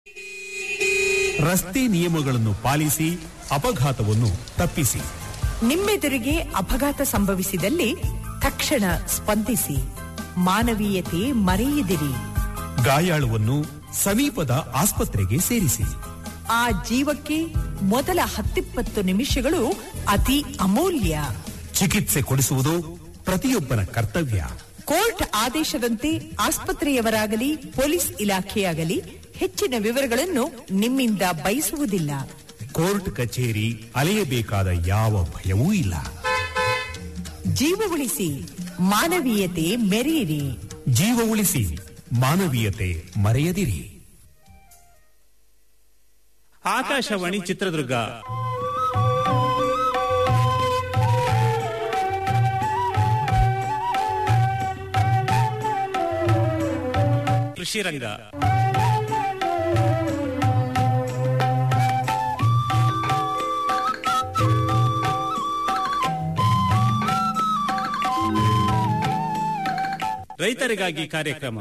ರಸ್ತೆ ನಿಯಮಗಳನ್ನು ಪಾಲಿಸಿ ಅಪಘಾತವನ್ನು ತಪ್ಪಿಸಿ ನಿಮ್ಮೆದುರಿಗೆ ಅಪಘಾತ ಸಂಭವಿಸಿದಲ್ಲಿ ತಕ್ಷಣ ಸ್ಪಂದಿಸಿ ಮಾನವೀಯತೆ ಮರೆಯದಿರಿ ಗಾಯಾಳುವನ್ನು ಸಮೀಪದ ಆಸ್ಪತ್ರೆಗೆ ಸೇರಿಸಿ ಆ ಜೀವಕ್ಕೆ ಮೊದಲ ಹತ್ತಿಪ್ಪತ್ತು ನಿಮಿಷಗಳು ಅತಿ ಅಮೂಲ್ಯ ಚಿಕಿತ್ಸೆ ಕೊಡಿಸುವುದು ಪ್ರತಿಯೊಬ್ಬನ ಕರ್ತವ್ಯ ಕೋರ್ಟ್ ಆದೇಶದಂತೆ ಆಸ್ಪತ್ರೆಯವರಾಗಲಿ ಪೊಲೀಸ್ ಇಲಾಖೆಯಾಗಲಿ ಹೆಚ್ಚಿನ ವಿವರಗಳನ್ನು ನಿಮ್ಮಿಂದ ಬಯಸುವುದಿಲ್ಲ ಕೋರ್ಟ್ ಕಚೇರಿ ಅಲೆಯಬೇಕಾದ ಯಾವ ಭಯವೂ ಇಲ್ಲ ಜೀವ ಉಳಿಸಿ ಮಾನವೀಯತೆ ಮೆರೆಯಿರಿ ಜೀವ ಉಳಿಸಿ ಮಾನವೀಯತೆ ಮರೆಯದಿರಿ ಆಕಾಶವಾಣಿ ಚಿತ್ರದುರ್ಗ ಕೃಷಿ ರಂಗ ರೈತರಿಗಾಗಿ ಕಾರ್ಯಕ್ರಮ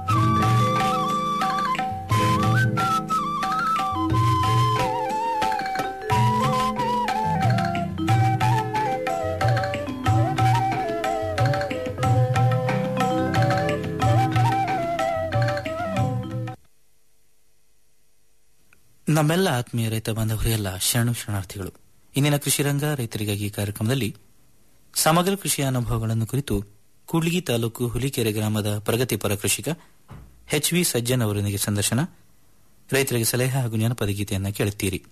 ನಮ್ಮೆಲ್ಲ ಆತ್ಮೀಯ ರೈತ ಬಾಂಧವರೆಲ್ಲ ಶರಣು ಶರಣಾರ್ಥಿಗಳು ಇಂದಿನ ಕೃಷಿ ರಂಗ ರೈತರಿಗಾಗಿ ಕಾರ್ಯಕ್ರಮದಲ್ಲಿ ಸಮಗ್ರ ಕೃಷಿಯ ಅನುಭವಗಳನ್ನು ಕುರಿತು ಕೂಡ್ಲಿಗಿ ತಾಲೂಕು ಹುಲಿಕೆರೆ ಗ್ರಾಮದ ಪ್ರಗತಿಪರ ಕೃಷಿಕ ಎಚ್ ವಿ ಸಜ್ಜನ್ ಅವರೊಂದಿಗೆ ಸಂದರ್ಶನ ರೈತರಿಗೆ ಸಲಹೆ ಹಾಗೂ ಜನಪದ ಗೀತೆಯನ್ನು ಕೇಳುತ್ತೀರಿ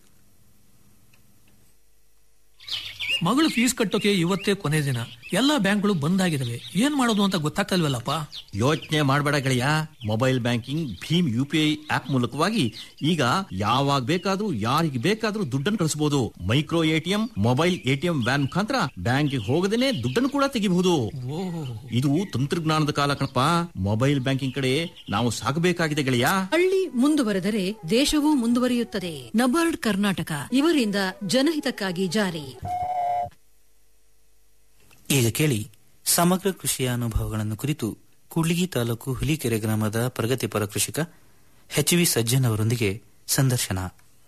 ಮಗಳು ಫೀಸ್ ಕಟ್ಟೋಕೆ ಇವತ್ತೇ ಕೊನೆ ದಿನ ಎಲ್ಲಾ ಬ್ಯಾಂಕ್ಗಳು ಬಂದ್ ಆಗಿದಾವೆ ಏನ್ ಮಾಡೋದು ಅಂತ ಗೊತ್ತಾಗ್ತಲ್ವಲ್ಲಪ್ಪ ಯೋಚನೆ ಮಾಡಬೇಡ ಗೆಳೆಯ mobile banking Bhim U P I app ಮೂಲಕವಾಗಿ ಈಗ ಯಾವಾಗ ಬೇಕಾದ್ರೂ ಯಾರಿಗೆ ಬೇಕಾದ್ರೂ ದುಡ್ಡನ್ನು ಕಳಿಸಬಹುದು micro ATM mobile ATM van ಮುಖಾಂತರ ಬ್ಯಾಂಕಿಗೆ ಹೋಗದೇನೆ ದುಡ್ಡನ್ನು ಕೂಡ ತೆಗಿಬಹುದು ಇದು ತಂತ್ರಜ್ಞಾನದ ಕಾಲ ಕಣಪ್ಪ ಮೊಬೈಲ್ ಬ್ಯಾಂಕಿಂಗ್ ಕಡೆ ನಾವು ಸಾಗಬೇಕಾಗಿದೆ ಗೆಳೆಯ ಹಳ್ಳಿ ಮುಂದುವರೆದರೆ ದೇಶವೂ ಮುಂದುವರಿಯುತ್ತದೆ ನಬಾರ್ಡ್ ಕರ್ನಾಟಕ ಇವರಿಂದ ಜನಹಿತಕ್ಕಾಗಿ ಜಾರಿ ಈಗ ಕೇಳಿ ಸಮಗ್ರ ಕೃಷಿಯ ಅನುಭವಗಳನ್ನು ಕುರಿತು ಕೂಡ್ಲಿಗಿ ತಾಲೂಕು ಹುಲಿಕೆರೆ ಗ್ರಾಮದ ಪ್ರಗತಿಪರ ಕೃಷಿಕ ಎಚ್ ವಿ ಸಜ್ಜನ್ ಅವರೊಂದಿಗೆ ಸಂದರ್ಶನ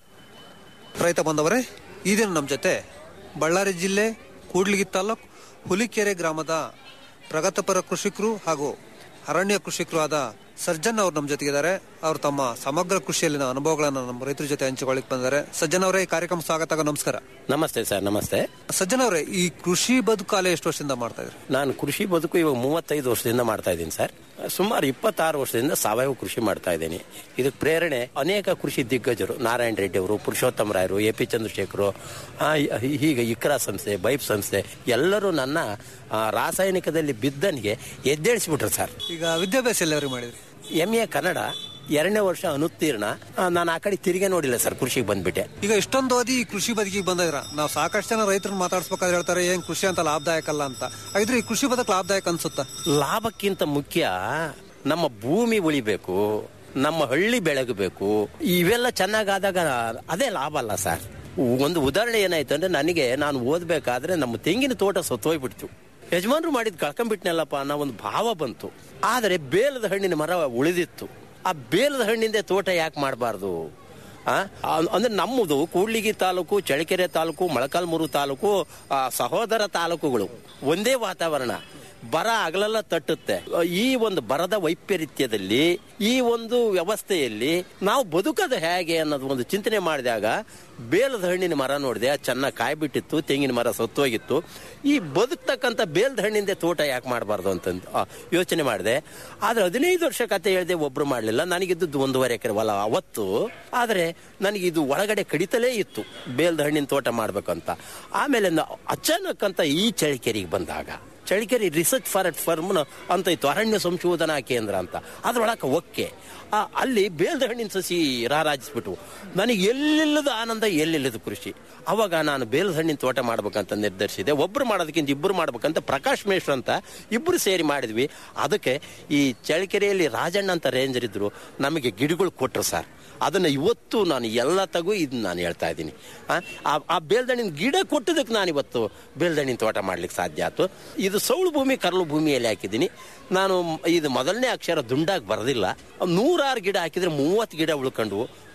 ರೈತ ಬಂದವರೇ ಈ ದಿನ ನಮ್ಮ ಜೊತೆ ಬಳ್ಳಾರಿ ಜಿಲ್ಲೆ ಕೂಡ್ಲಿಗಿ ತಾಲೂಕು ಹುಲಿಕೆರೆ ಗ್ರಾಮದ ಪ್ರಗತಿಪರ ಕೃಷಿಕರು ಹಾಗೂ ಅರಣ್ಯ ಕೃಷಿಕರು ಆದ ಸರ್ಜನ್ ಅವರು ನಮ್ಮ ಜೊತೆಗಿದ್ದಾರೆ ಅವರು ತಮ್ಮ ಸಮಗ್ರ ಕೃಷಿಯಲ್ಲಿನ ಅನುಭವಗಳನ್ನು ನಮ್ಮ ರೈತರ ಜೊತೆ ಹಂಚಿಕೊಳ್ಳಿಕ್ ಬಂದಿದ್ದಾರೆ ಸಜ್ಜನ್ ಅವರೇ ಈ ಕಾರ್ಯಕ್ರಮ ಸ್ವಾಗತ ನಮಸ್ಕಾರ ನಮಸ್ತೆ ಸರ್ ನಮಸ್ತೆ ಸಜ್ಜನ್ ಅವರೇ ಈ ಕೃಷಿ ಬದುಕಾಲೆ ಎಷ್ಟು ವರ್ಷದಿಂದ ಮಾಡ್ತಾ ಇದ್ರಿ ನಾನು ಕೃಷಿ ಬದುಕು ಇವಾಗ ಮೂವತ್ತೈದು ವರ್ಷದಿಂದ ಮಾಡ್ತಾ ಇದ್ದೀನಿ ಸರ್ ಸುಮಾರು ಇಪ್ಪತ್ತಾರು ವರ್ಷದಿಂದ ಸಾವಯವ ಕೃಷಿ ಮಾಡ್ತಾ ಇದ್ದೀನಿ ಇದಕ್ಕೆ ಪ್ರೇರಣೆ ಅನೇಕ ಕೃಷಿ ದಿಗ್ಗಜರು ನಾರಾಯಣ ರೆಡ್ಡಿ ಅವರು ಪುರುಷೋತ್ತಮ ರಾಯರು ಎ ಪಿ ಚಂದ್ರಶೇಖರು ಆ, ಹೀಗೆ ಇಕ್ರಾ ಸಂಸ್ಥೆ ಬೈಪ್ ಸಂಸ್ಥೆ ಎಲ್ಲರೂ ನನ್ನ ಆ, ರಾಸಾಯನಿಕದಲ್ಲಿ ಬಿದ್ದನಿಗೆ ಎದ್ದೇಳಿಸ್ಬಿಟ್ರು ಸರ್ ಈಗ ವಿದ್ಯಾಭ್ಯಾಸ ಎಲ್ಲವರಿಗೆ ಮಾಡಿದ್ರಿ ಎಂ ಎ ಕನ್ನಡ ಎರಡನೇ ವರ್ಷ ಅನುತ್ತೀರ್ಣ ಆ, ನಾನು ಆ ಕಡೆ ತಿರುಗಿ ನೋಡಿಲ್ಲ ಸರ್ ಕೃಷಿಗೆ ಬಂದ್ಬಿಟ್ಟೆ ಈಗ ಇಷ್ಟೊಂದು ಓದಿ ಈ ಕೃಷಿ ಬದುಕಿಗೆ ಬಂದಿದ್ರ ನಾವು ಸಾಕಷ್ಟು ಜನ ರೈತರನ್ನ ಮಾತಾಡ್ಸ್ಬೇಕಾದ್ರೆ ಹೇಳ್ತಾರೆ ಏನ್ ಕೃಷಿ ಅಂತ ಲಾಭದಾಯಕ ಅಲ್ಲ ಅಂತ ಹಾಗಿದ್ರೆ ಈ ಕೃಷಿ ಬದುಕು ಲಾಭದಾಯಕ ಅನ್ಸುತ್ತಾ ಲಾಭಕ್ಕಿಂತ ಮುಖ್ಯ ನಮ್ಮ ಭೂಮಿ ಉಳಿಬೇಕು ನಮ್ಮ ಹಳ್ಳಿ ಬೆಳಗಬೇಕು ಇವೆಲ್ಲ ಚೆನ್ನಾಗಾದಾಗ ಅದೇ ಲಾಭ ಅಲ್ಲ ಸರ್ ಒಂದು ಉದಾಹರಣೆ ಏನಾಯ್ತು ಅಂದ್ರೆ ನನಗೆ ನಾನು ಓದ್ಬೇಕಾದ್ರೆ ನಮ್ಮ ತೆಂಗಿನ ತೋಟ ಸತ್ತೋಯ್ಬಿಡ್ತು ಯಜಮಾನ್ರು ಮಾಡಿದ್ ಕಳ್ಕೊಂಡ್ಬಿಟ್ನಲ್ಲಪ್ಪ ಅನ್ನೋ ಒಂದು ಭಾವ ಬಂತು ಆದರೆ ಬೇಲದ ಹಣ್ಣಿನ ಮರ ಉಳಿದಿತ್ತು ಆ ಬೇಲದ ಹಣ್ಣಿಂದ ತೋಟ ಯಾಕೆ ಮಾಡಬಾರ್ದು ಆ, ಆ- ಅಂದ್ರೆ ನಮ್ಮದು ಕೂಡ್ಲಿಗಿ ತಾಲೂಕು ಚಳ್ಳಕೆರೆ ತಾಲೂಕು ಮೊಳಕಾಲ್ಮೂರು ತಾಲೂಕು ಆ, ಸಹೋದರ ತಾಲೂಕುಗಳು ಒಂದೇ ವಾತಾವರಣ ಬರ ಅಗಲೆಲ್ಲ ತಟ್ಟುತ್ತೆ ಈ ಒಂದು ಬರದ ವೈಪರೀತ್ಯದಲ್ಲಿ ಈ ಒಂದು ವ್ಯವಸ್ಥೆಯಲ್ಲಿ ನಾವು ಬದುಕದು ಹೇಗೆ ಅನ್ನೋದು ಒಂದು ಚಿಂತನೆ ಮಾಡಿದಾಗ ಬೇಲದ ಹಣ್ಣಿನ ಮರ ನೋಡಿದೆ ಅದು ಚೆನ್ನಾಗಿ ಕಾಯಿ ಬಿಟ್ಟಿತ್ತು ತೆಂಗಿನ ಮರ ಸತ್ತೋಗಿತ್ತು ಈ ಬದುಕ್ತಕ್ಕಂಥ ಬೇಲದ ಹಣ್ಣಿಂದ ತೋಟ ಯಾಕೆ ಮಾಡಬಾರ್ದು ಅಂತಂದು ಆ, ಯೋಚನೆ ಮಾಡಿದೆ ಆದ್ರೆ ಹದಿನೈದು ವರ್ಷ ಕತೆ ಹೇಳ್ದೆ ಒಬ್ರು ಮಾಡಲಿಲ್ಲ ನನಗಿದ್ದು ಒಂದೂವರೆ ಎಕರೆ ಹೊಲ ಅವತ್ತು ಆದರೆ ನನಗೆ ಇದು ಒಳಗಡೆ ಕಡಿತಲೇ ಇತ್ತು ಬೇಲದ ಹಣ್ಣಿನ ತೋಟ ಮಾಡ್ಬೇಕಂತ ಆಮೇಲೆ ನ- ಅಚಾನಕ್ ಅಂತ ಈ ಚಳಿಕೆರೆಗೆ ಬಂದಾಗ ಚಳಿಕೆರೆ ರಿಸರ್ಚ್ ಫಾರ್ ಫರ್ಮ್ ಅಂತ ಇತ್ತು ಅರಣ್ಯ ಸಂಶೋಧನಾ ಕೇಂದ್ರ ಅಂತ ಅದ್ರೊಳಗೆ ಒಕ್ಕೆ ಆ, ಅಲ್ಲಿ ಬೇಲ್ದ ಹಣ್ಣಿನ ಸಸಿ ರಾರಾಜಿಸ್ಬಿಟ್ಟು ನನಗೆ ಎಲ್ಲಿಲ್ಲದ ಆನಂದ ಎಲ್ಲಿಲ್ಲದ ಕೃಷಿ ಅವಾಗ ನಾನು ಬೇಲ್ದ ಹಣ್ಣಿನ ತೋಟ ಮಾಡ್ಬೇಕಂತ ನಿರ್ಧರಿಸಿದೆ ಒಬ್ರು ಮಾಡೋದಕ್ಕಿಂತ ಇಬ್ಬರು ಮಾಡ್ಬೇಕಂತ ಪ್ರಕಾಶ್ ಮೇಶ್ವರ್ ಅಂತ ಇಬ್ಬರು ಸೇರಿ ಮಾಡಿದ್ವಿ ಅದಕ್ಕೆ ಈ ಚಳಿಕೆರೆಯಲ್ಲಿ ರಾಜಣ್ಣ ಅಂತ ರೇಂಜರ್ ಇದ್ರು ನಮಗೆ ಗಿಡಗಳು ಕೊಟ್ರು ಸರ್ ಅದನ್ನ ಇವತ್ತು ನಾನು ಎಲ್ಲ ತಗು ಇದನ್ನ ನಾನು ಹೇಳ್ತಾ ಇದ್ದೀನಿ ಆ, ಆ- ಆ ಬೇಲ್ದಣ್ಣಿನ ಗಿಡ ಕೊಟ್ಟದಕ್ಕೆ ನಾನು ಇವತ್ತು ಬೇಲ್ದಣ್ಣಿನ ತೋಟ ಮಾಡ್ಲಿಕ್ಕೆ ಸಾಧ್ಯ ಆಯ್ತು ಇದು ಸೌಳು ಭೂಮಿ ಕರ್ಲು ಭೂಮಿಯಲ್ಲಿ ಹಾಕಿದ್ದೀನಿ ನಾನು ಮ್- ಇದು ಮೊದಲನೇ ಅಕ್ಷರ ದುಂಡಾಗಿ ಬರೋದಿಲ್ಲ ನೂರಾರು ಗಿಡ ಹಾಕಿದ್ರೆ ಮೂವತ್ತು ಗಿಡ ಉಳ್ಕೊಂಡು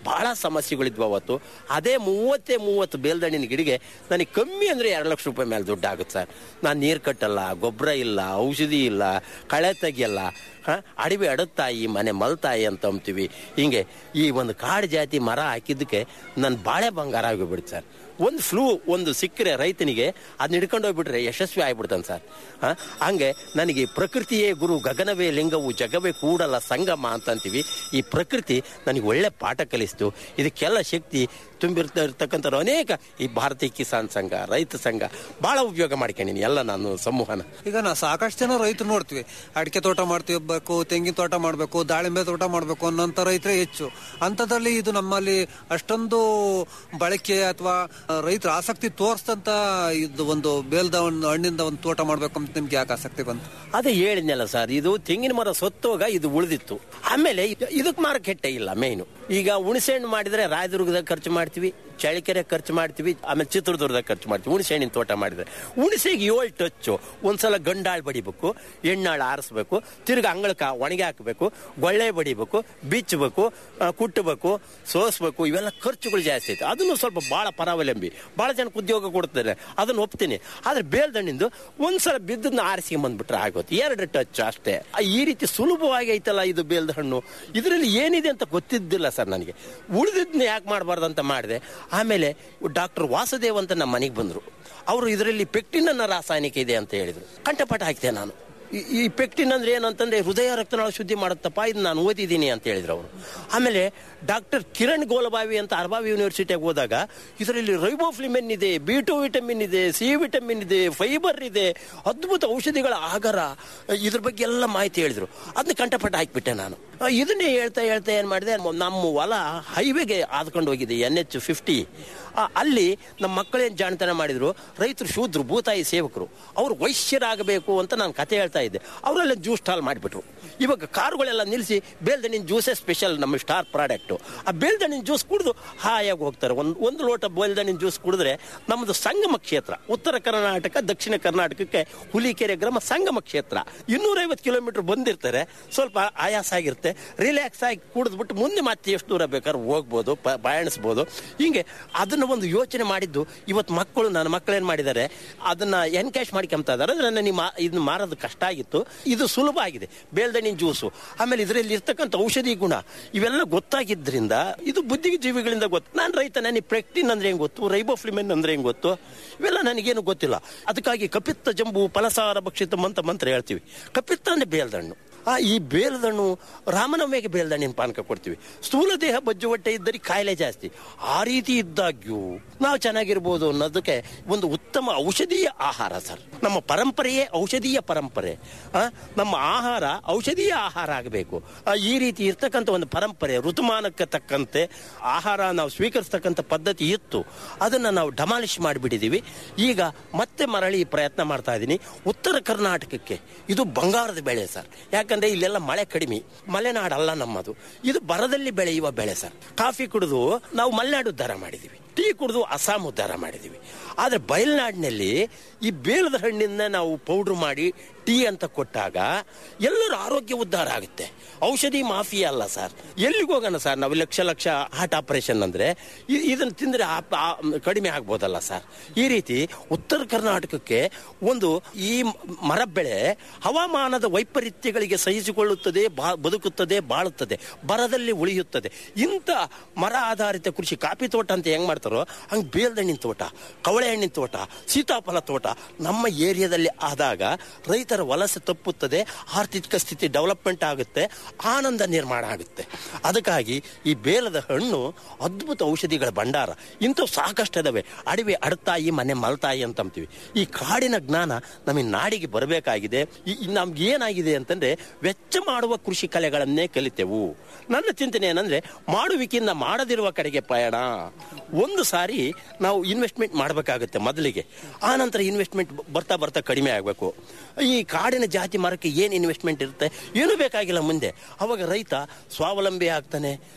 ಬಹಳ ಸಮಸ್ಯೆಗಳಿದ್ವು ಅವತ್ತು ಅದೇ ಮೂವತ್ತೇ ಮೂವತ್ತು ಬೇಲ್ದಣ್ಣಿನ ಗಿಡಿಗೆ ನನಗೆ ಕಮ್ಮಿ ಅಂದರೆ ಎರಡು ಲಕ್ಷ ರೂಪಾಯಿ ಮೇಲೆ ದುಡ್ಡು ಆಗುತ್ತೆ ಸರ್ ನಾನು ನೀರು ಕಟ್ಟಲ್ಲ ಗೊಬ್ಬರ ಇಲ್ಲ ಔಷಧಿ ಇಲ್ಲ ಕಳೆ ತೆಗಿಯಲ್ಲ ಹ? ಅಡವಿ ಅಡತ್ತಾಯಿ ಮನೆ ಮಲ್ತಾಯಿ ಅಂತ ಅಂತೀವಿ ಹಿಂಗೆ ಈ ಒಂದು ಕಾಡು ಜಾತಿ ಮರ ಹಾಕಿದ್ದಕ್ಕೆ ನನ್ನ ಬಾಳೆ ಬಂಗಾರ ಆಗಿಬಿಡ್ತು ಸರ್ ಒಂದು ಫ್ಲೂ ಒಂದು ಸಿಕ್ಕರೆ ರೈತನಿಗೆ ಅದನ್ನ ಹಿಡ್ಕೊಂಡು ಹೋಗ್ಬಿಟ್ರೆ ಯಶಸ್ವಿ ಆಗ್ಬಿಡ್ತಾನೆ ಸರ್ ಹ? ಹಂಗೆ ನನಗೆ ಪ್ರಕೃತಿಯೇ ಗುರು ಗಗನವೇ ಲಿಂಗವು ಜಗವೇ ಕೂಡಲ ಸಂಗಮ ಅಂತ ಅಂತೀವಿ ಈ ಪ್ರಕೃತಿ ನನಗೆ ಒಳ್ಳೆ ಪಾಠ ಕಲಿಸ್ತು ಇದಕ್ಕೆಲ್ಲ ಶಕ್ತಿ ತುಂಬಿರ್ತಕ್ಕಂಥ ಅನೇಕ ಈ ಭಾರತೀಯ ಕಿಸಾನ್ ಸಂಘ ರೈತ ಸಂಘ ಬಹಳ ಉಪಯೋಗ ಮಾಡ್ಕೊಂಡಿನಿ ಎಲ್ಲ ನಾನು ಸಮೂಹನ ಈಗ ನಾ ಸಾಕಷ್ಟು ಜನ ರೈತರು ನೋಡ್ತೀವಿ ಅಡಿಕೆ ತೋಟ ಮಾಡ್ತಿರ್ಬೇಕು ತೆಂಗಿನ ತೋಟ ಮಾಡಬೇಕು ದಾಳಿಂಬೆ ತೋಟ ಮಾಡಬೇಕು ಅನ್ನೋಂಥ ರೈತರೇ ಹೆಚ್ಚು ಅಂಥದ್ರಲ್ಲಿ ಇದು ನಮ್ಮಲ್ಲಿ ಅಷ್ಟೊಂದು ಬಳಕೆ ಅಥವಾ ರೈತರ ಆಸಕ್ತಿ ತೋರಿಸ್ತಂತ ಇದು ಒಂದು ಬೇಲ್ದ ಒಂದು ಹಣ್ಣಿಂದ ಒಂದು ತೋಟ ಮಾಡ್ಬೇಕು ಅಂತ ನಿಮ್ಗೆ ಯಾಕೆ ಆಸಕ್ತಿ ಬಂತು ಅದೇ ಹೇಳಿದ್ನಲ್ಲ ಸರ್ ಇದು ತೆಂಗಿನ ಮರ ಸತ್ತೋಗ ಇದು ಉಳಿದಿತ್ತು ಆಮೇಲೆ ಇದ್- ಇದಕ್ ಮಾರ್ಕೆಟ್ಟೆ ಇಲ್ಲ ಮೇಯ್ನು ಈಗ ಹುಣಸೆ ಹಣ್ಣು ಮಾಡಿದ್ರೆ ರಾಯದುರ್ಗದಾಗ ಖರ್ಚು ಮಾಡ್ತೀವಿ ಚಳಿಕೆರೆ ಖರ್ಚು ಮಾಡ್ತೀವಿ ಆಮೇಲೆ ಚಿತ್ರದುರ್ಗದಾಗ ಖರ್ಚು ಮಾಡ್ತೀವಿ ಹುಣಸೆ ಹಣ್ಣಿನ ತೋಟ ಮಾಡಿದ್ರೆ ಹುಣಸೆಗೆ ಏಳು ಟಚ್ಚು ಒಂದ್ಸಲ ಗಂಡಾಳು ಬಡಿಬೇಕು ಎಣ್ಣಾಳು ಆರಿಸ್ಬೇಕು ತಿರ್ಗಿ ಅಂಗಳಕ ಒಣಗಿ ಹಾಕಬೇಕು ಗೊಳ್ಳೆ ಬಡಿಬೇಕು ಬಿಚ್ಚಬೇಕು ಆ, ಕುಟ್ಟಬೇಕು ಸೋಸ್ಬೇಕು ಇವೆಲ್ಲ ಖರ್ಚುಗಳು ಜಾಸ್ತಿ ಐತೆ ಅದನ್ನು ಸ್ವಲ್ಪ ಬಹಳ ಪರಾವಲಂಬಿ ಬಹಳ ಜನಕ್ಕೆ ಉದ್ಯೋಗ ಕೊಡ್ತಾರೆ ಅದನ್ನ ಒಪ್ತೀನಿ ಆದ್ರೆ ಬೇಲ್ದಣ್ಣಿಂದು ಒಂದ್ಸಲ ಬಿದ್ದನ್ನ ಆರಿಸಿ ಬಂದ್ಬಿಟ್ರೆ ಆಗೋದು ಎರಡು ಟಚ್ ಅಷ್ಟೇ ಆ, ಈ ರೀತಿ ಸುಲಭವಾಗಿ ಐತಲ್ಲ ಇದು ಬೇಲ್ದ ಹಣ್ಣು ಇದರಲ್ಲಿ ಏನಿದೆ ಅಂತ ಗೊತ್ತಿದ್ದಿಲ್ಲ ಸರ್ ನನಗೆ ಉಳಿದಿದ್ನ ಯಾಕೆ ಮಾಡಬಾರ್ದು ಅಂತ ಮಾಡಿದೆ ಆಮೇಲೆ ಡಾಕ್ಟರ್ ವಾಸುದೇವ್ ಅಂತ ನಮ್ಮ ಮನೆಗೆ ಬಂದರು ಅವರು ಇದರಲ್ಲಿ ಪೆಕ್ಟಿನ್ ಅನ್ನೋ ರಾಸಾಯನಿಕ ಇದೆ ಅಂತ ಹೇಳಿದ್ರು ಕಂಠಪಾಠ ಹಾಕಿದೆ ನಾನು ಈ- ಈ ಪೆಕ್ಟಿನ್ ಅಂದ್ರೆ ಏನಂತಂದ್ರೆ ಹೃದಯ ರಕ್ತನಾಳ ಶುದ್ಧಿ ಮಾಡುತ್ತಪ್ಪ ಇದು ನಾನು ಓದಿದ್ದೀನಿ ಅಂತ ಹೇಳಿದ್ರು ಅವರು ಆಮೇಲೆ ಡಾಕ್ಟರ್ ಕಿರಣ್ ಗೋಲಬಾವಿ ಅಂತ ಅರ್ಬಾವಿ ಯೂನಿವರ್ಸಿಟಿಗೆ ಹೋದಾಗ ಇದರಲ್ಲಿ ರೈಬೋಫ್ಲಿಮೆನ್ ಇದೆ ಬಿ ಟು ವಿಟಮಿನ್ ಇದೆ ಸಿ ವಿಟಮಿನ್ ಇದೆ ಫೈಬರ್ ಇದೆ ಅದ್ಭುತ ಔಷಧಿಗಳ ಆಗರ ಇದ್ರ ಬಗ್ಗೆ ಎಲ್ಲ ಮಾಹಿತಿ ಹೇಳಿದ್ರು ಅದನ್ನ ಕಂಠಪಟ್ಟ ಹಾಕಿಬಿಟ್ಟೆ ನಾನು ಆ, ಇದನ್ನೇ ಹೇಳ್ತಾ ಹೇಳ್ತಾ ಏನ್ ಮಾಡಿದೆ ನಮ್ಮ ಹೊಲ ಹೈವೇಗೆ ಆದ್ಕೊಂಡು ಹೋಗಿದೆ ಎನ್ ಎಚ್ ಫಿಫ್ಟಿ ಅಲ್ಲಿ ನಮ್ಮ ಮಕ್ಕಳೇನ್ ಜಾಣತನ ಮಾಡಿದ್ರು ರೈತರು ಶೂದ್ರು ಭೂತಾಯಿ ಸೇವಕರು ಅವರು ವೈಶ್ಯರಾಗಬೇಕು ಅಂತ ನಾನು ಕತೆ ಹೇಳ್ತಾ ಇದ್ದೆ ಅವರೆಲ್ಲ ಜ್ಯೂಸ್ ಸ್ಟಾಲ್ ಮಾಡಿಬಿಟ್ರು ಇವಾಗ ಕಾರುಗಳೆಲ್ಲ ನಿಲ್ಲಿಸಿ ಬೇಲ್ದಣ್ಣಿನ ಜ್ಯೂಸೇ ಸ್ಪೆಷಲ್ ನಮ್ಮ ಸ್ಟಾರ್ ಪ್ರಾಡಕ್ಟ್ ಆ ಬೇಲ್ದಣ್ಣಿನ ಜ್ಯೂಸ್ ಕುಡಿದು ಹಾಯಾಗಿ ಹೋಗ್ತಾರೆ ಒಂದು ಒಂದು ಲೋಟ ಬೇಲ್ದಣ್ಣಿನ ಜ್ಯೂಸ್ ಕುಡಿದ್ರೆ ನಮ್ಮದು ಸಂಗಮ ಕ್ಷೇತ್ರ ಉತ್ತರ ಕರ್ನಾಟಕ ದಕ್ಷಿಣ ಕರ್ನಾಟಕಕ್ಕೆ ಹುಲಿಕೆರೆ ಗ್ರಾಮ ಸಂಗಮ ಕ್ಷೇತ್ರ ಇನ್ನೂರೈವತ್ತು ಕಿಲೋಮೀಟರ್ ಬಂದಿರ್ತಾರೆ ಸ್ವಲ್ಪ ಆಯಾಸ ಆಗಿರುತ್ತೆ ರಿಲ್ಯಾಕ್ಸ್ ಆಗಿ ಕುಡಿದ್ಬಿಟ್ಟು ಮುಂದೆ ಮತ್ತೆ ಎಷ್ಟು ದೂರ ಬೇಕಾದ್ರೂ ಹೋಗ್ಬೋದು ಪ- ಪಯಣಿಸ್ಬೋದು ಹಿಂಗೆ ಅದನ್ನ ಒಂದು ಯೋಚನೆ ಮಾಡಿದ್ದು ಇವತ್ತು ಮಕ್ಕಳು ನನ್ನ ಮಕ್ಕಳು ಏನ್ ಮಾಡಿದ್ದಾರೆ ಅದನ್ನ ಎನ್ಕ್ಯಾಶ್ ಮಾಡ್ಕೊಂತ ಇದಾರೆ ಅಂದ್ರೆ ನನಗೆ ಮಾ- ಇದನ್ನ ಮಾರೋದು ಕಷ್ಟ ಆಗಿತ್ತು ಇದು ಸುಲಭ ಆಗಿದೆ ಬೇಲ್ದಣ್ಣಿನ ಜ್ಯೂಸು ಆಮೇಲೆ ಇದರಲ್ಲಿ ಇರ್ತಕ್ಕಂಥ ಔಷಧಿ ಗುಣ ಇವೆಲ್ಲ ಗೊತ್ತಾಗಿದ್ರಿಂದ ಇದು ಬುದ್ಧಿಗೆ ಜೀವಿಗಳಿಂದ ಗೊತ್ತು ನಾನು ರೈತ ನನಗೆ ಪ್ರೆಕ್ಟಿನ್ ಅಂದ್ರೆ ಹೆಂಗ್ ಗೊತ್ತು ರೈಬೋಫ್ಲಿಮೆನ್ ಅಂದ್ರೆ ಹೆಂಗ್ ಗೊತ್ತು ಇವೆಲ್ಲ ನನಗೇನು ಗೊತ್ತಿಲ್ಲ ಅದಕ್ಕಾಗಿ ಕಪಿತ್ತ ಜಂಬು ಫಲಸಾರ ಭಕ್ಷಿತಂ ಅಂತ ಮಂತ್ರ ಹೇಳ್ತೀವಿ ಕಪಿತ್ತ ಅಂದ್ರೆ ಬೇಲ್ದಣ್ಣು ಆ ಈ ಬೇಲದಣ್ಣು ರಾಮನವಮಿಗೆ ಬೇಲ್ದಣ್ಣಿನ ಪಾನಕ ಕೊಡ್ತೀವಿ ಸ್ಥೂಲ ದೇಹ ಬಜ್ಜು ಹೊಟ್ಟೆ ಇದ್ದರೆ ಕಾಯಿಲೆ ಜಾಸ್ತಿ ಆ ರೀತಿ ಇದ್ದಾಗ್ಯೂ ನಾವು ಚೆನ್ನಾಗಿರ್ಬೋದು ಅನ್ನೋದಕ್ಕೆ ಒಂದು ಉತ್ತಮ ಔಷಧೀಯ ಆಹಾರ ಸರ್ ನಮ್ಮ ಪರಂಪರೆಯೇ ಔಷಧೀಯ ಪರಂಪರೆ ಆ, ನಮ್ಮ ಆಹಾರ ಔಷಧೀಯ ಆಹಾರ ಆಗಬೇಕು ಈ ರೀತಿ ಇರ್ತಕ್ಕಂಥ ಒಂದು ಪರಂಪರೆ ಋತುಮಾನಕ್ಕೆ ತಕ್ಕಂತೆ ಆಹಾರ ನಾವು ಸ್ವೀಕರಿಸ್ತಕ್ಕಂಥ ಪದ್ಧತಿ ಇತ್ತು ಅದನ್ನ ನಾವು ಡಮಾಲಿಷ್ ಮಾಡಿಬಿಟ್ಟಿದ್ದೀವಿ ಈಗ ಮತ್ತೆ ಮರಳಿ ಪ್ರಯತ್ನ ಮಾಡ್ತಾ ಇದ್ದೀನಿ ಉತ್ತರ ಕರ್ನಾಟಕಕ್ಕೆ ಇದು ಬಂಗಾರದ ಬೆಳೆ ಸರ್ ಯಾಕಂದ್ರೆ ಇಲ್ಲೆಲ್ಲ ಮಳೆ ಕಡಿಮೆ ಮಲೆನಾಡಲ್ಲ ನಮ್ಮದು ಇದು ಬರದಲ್ಲಿ ಬೆಳೆಯುವ ಬೆಳೆ ಸರ್ ಕಾಫಿ ಕುಡಿದು ನಾವು ಮಲೆನಾಡು ಉದ್ಧಾರ ಮಾಡಿದೀವಿ ಟೀ ಕುಡಿದು ಅಸ್ಸಾಂ ಉದ್ಧಾರ ಮಾಡಿದೀವಿ ಆದ್ರೆ ಬಯಲ್ನಾಡಿನಲ್ಲಿ ಈ ಬೇಲದ ಹಣ್ಣಿಂದ ನಾವು ಪೌಡ್ರ್ ಮಾಡಿ ಟೀ ಅಂತ ಕೊಟ್ಟಾಗ ಎಲ್ಲರ ಆರೋಗ್ಯ ಉದ್ಧಾರ ಆಗುತ್ತೆ ಔಷಧಿ ಮಾಫಿಯಾ ಅಲ್ಲ ಸರ್ ಎಲ್ಲಿಗೆ ಹೋಗೋಣ ಸರ್ ನಾವು ಲಕ್ಷ ಲಕ್ಷ ಹಾರ್ಟ್ ಆಪರೇಷನ್ ಅಂದ್ರೆ ಇ- ಇದನ್ನ ತಿಂದ್ರೆ ಆ- ಆ- ಕಡಿಮೆ ಆಗ್ಬೋದಲ್ಲ ಸರ್ ಈ ರೀತಿ ಉತ್ತರ ಕರ್ನಾಟಕಕ್ಕೆ ಒಂದು ಈ ಮ- ಮರ ಬೆಳೆ ಹವಾಮಾನದ ವೈಪರೀತ್ಯಗಳಿಗೆ ಸಹಿಸಿಕೊಳ್ಳುತ್ತದೆ ಬಾ- ಬದುಕುತ್ತದೆ ಬಾಳುತ್ತದೆ ಬರದಲ್ಲಿ ಉಳಿಯುತ್ತದೆ ಇಂಥ ಮರ ಆಧಾರಿತ ಕೃಷಿ ಕಾಫಿ ತೋಟ ಅಂತ ಹೆಂಗ್ ಮಾಡ್ತಾರೋ ಹಂಗ್ ಬೇಲ್ದಣ್ಣಿನ ತೋಟ ಕವಳೆ ಹಣ್ಣಿನ ತೋಟ ಸೀತಾಫಲ ತೋಟ ನಮ್ಮ ಏರಿಯಾದಲ್ಲಿ ಆದಾಗ ರೈತರ ವಲಸೆ ತಪ್ಪುತ್ತದೆ ಆರ್ಥಿಕ ಸ್ಥಿತಿ ಡೆವಲಪ್ಮೆಂಟ್ ಆಗುತ್ತೆ ಆನಂದ ನಿರ್ಮಾಣ ಆಗುತ್ತೆ ಅದಕ್ಕಾಗಿ ಈ ಬೇಲದ ಹಣ್ಣು ಅದ್ಭುತ ಔಷಧಿಗಳ ಭಂಡಾರ ಇಂಥವು ಸಾಕಷ್ಟು ಇದಾವೆ ಅಡವಿ ಅಡತಾಯಿ ಮನೆ ಮಲ್ತಾಯಿ ಅಂತ ಅಂತೀವಿ ಈ ಕಾಡಿನ ಜ್ಞಾನ ನಮಗೆ ನಾಡಿಗೆ ಬರಬೇಕಾಗಿದೆ ನಮ್ಗೆ ಏನಾಗಿದೆ ಅಂತಂದ್ರೆ ವೆಚ್ಚ ಮಾಡುವ ಕೃಷಿ ಕಲೆಗಳನ್ನೇ ಕಲಿತೆವು ನನ್ನ ಚಿಂತನೆ ಏನಂದ್ರೆ ಮಾಡುವಿಕೆಯಿಂದ ಮಾಡದಿರುವ ಕಡೆಗೆ ಪಯಣ ಒಂದು ಸಾರಿ ನಾವು ಇನ್ವೆಸ್ಟ್ಮೆಂಟ್ ಮಾಡಬೇಕಾಗುತ್ತೆ ಮೊದಲಿಗೆ ಆ ನಂತರ ಇನ್ವೆಸ್ಟ್ಮೆಂಟ್ ಬರ್ತಾ ಬರ್ತಾ ಕಡಿಮೆ ಆಗಬೇಕು ಈ ಕಾಡಿನ ಜಾತಿ ಮರಕ್ಕೆ ಏನು ಇನ್ವೆಸ್ಟ್ಮೆಂಟ್ ಇರುತ್ತೆ ಏನು ಬೇಕಾಗಿಲ್ಲ ಮುಂದೆ ಅವಾಗ ರೈತ ಸ್ವಾವಲಂಬಿ ಆಗ್ತಾನೆ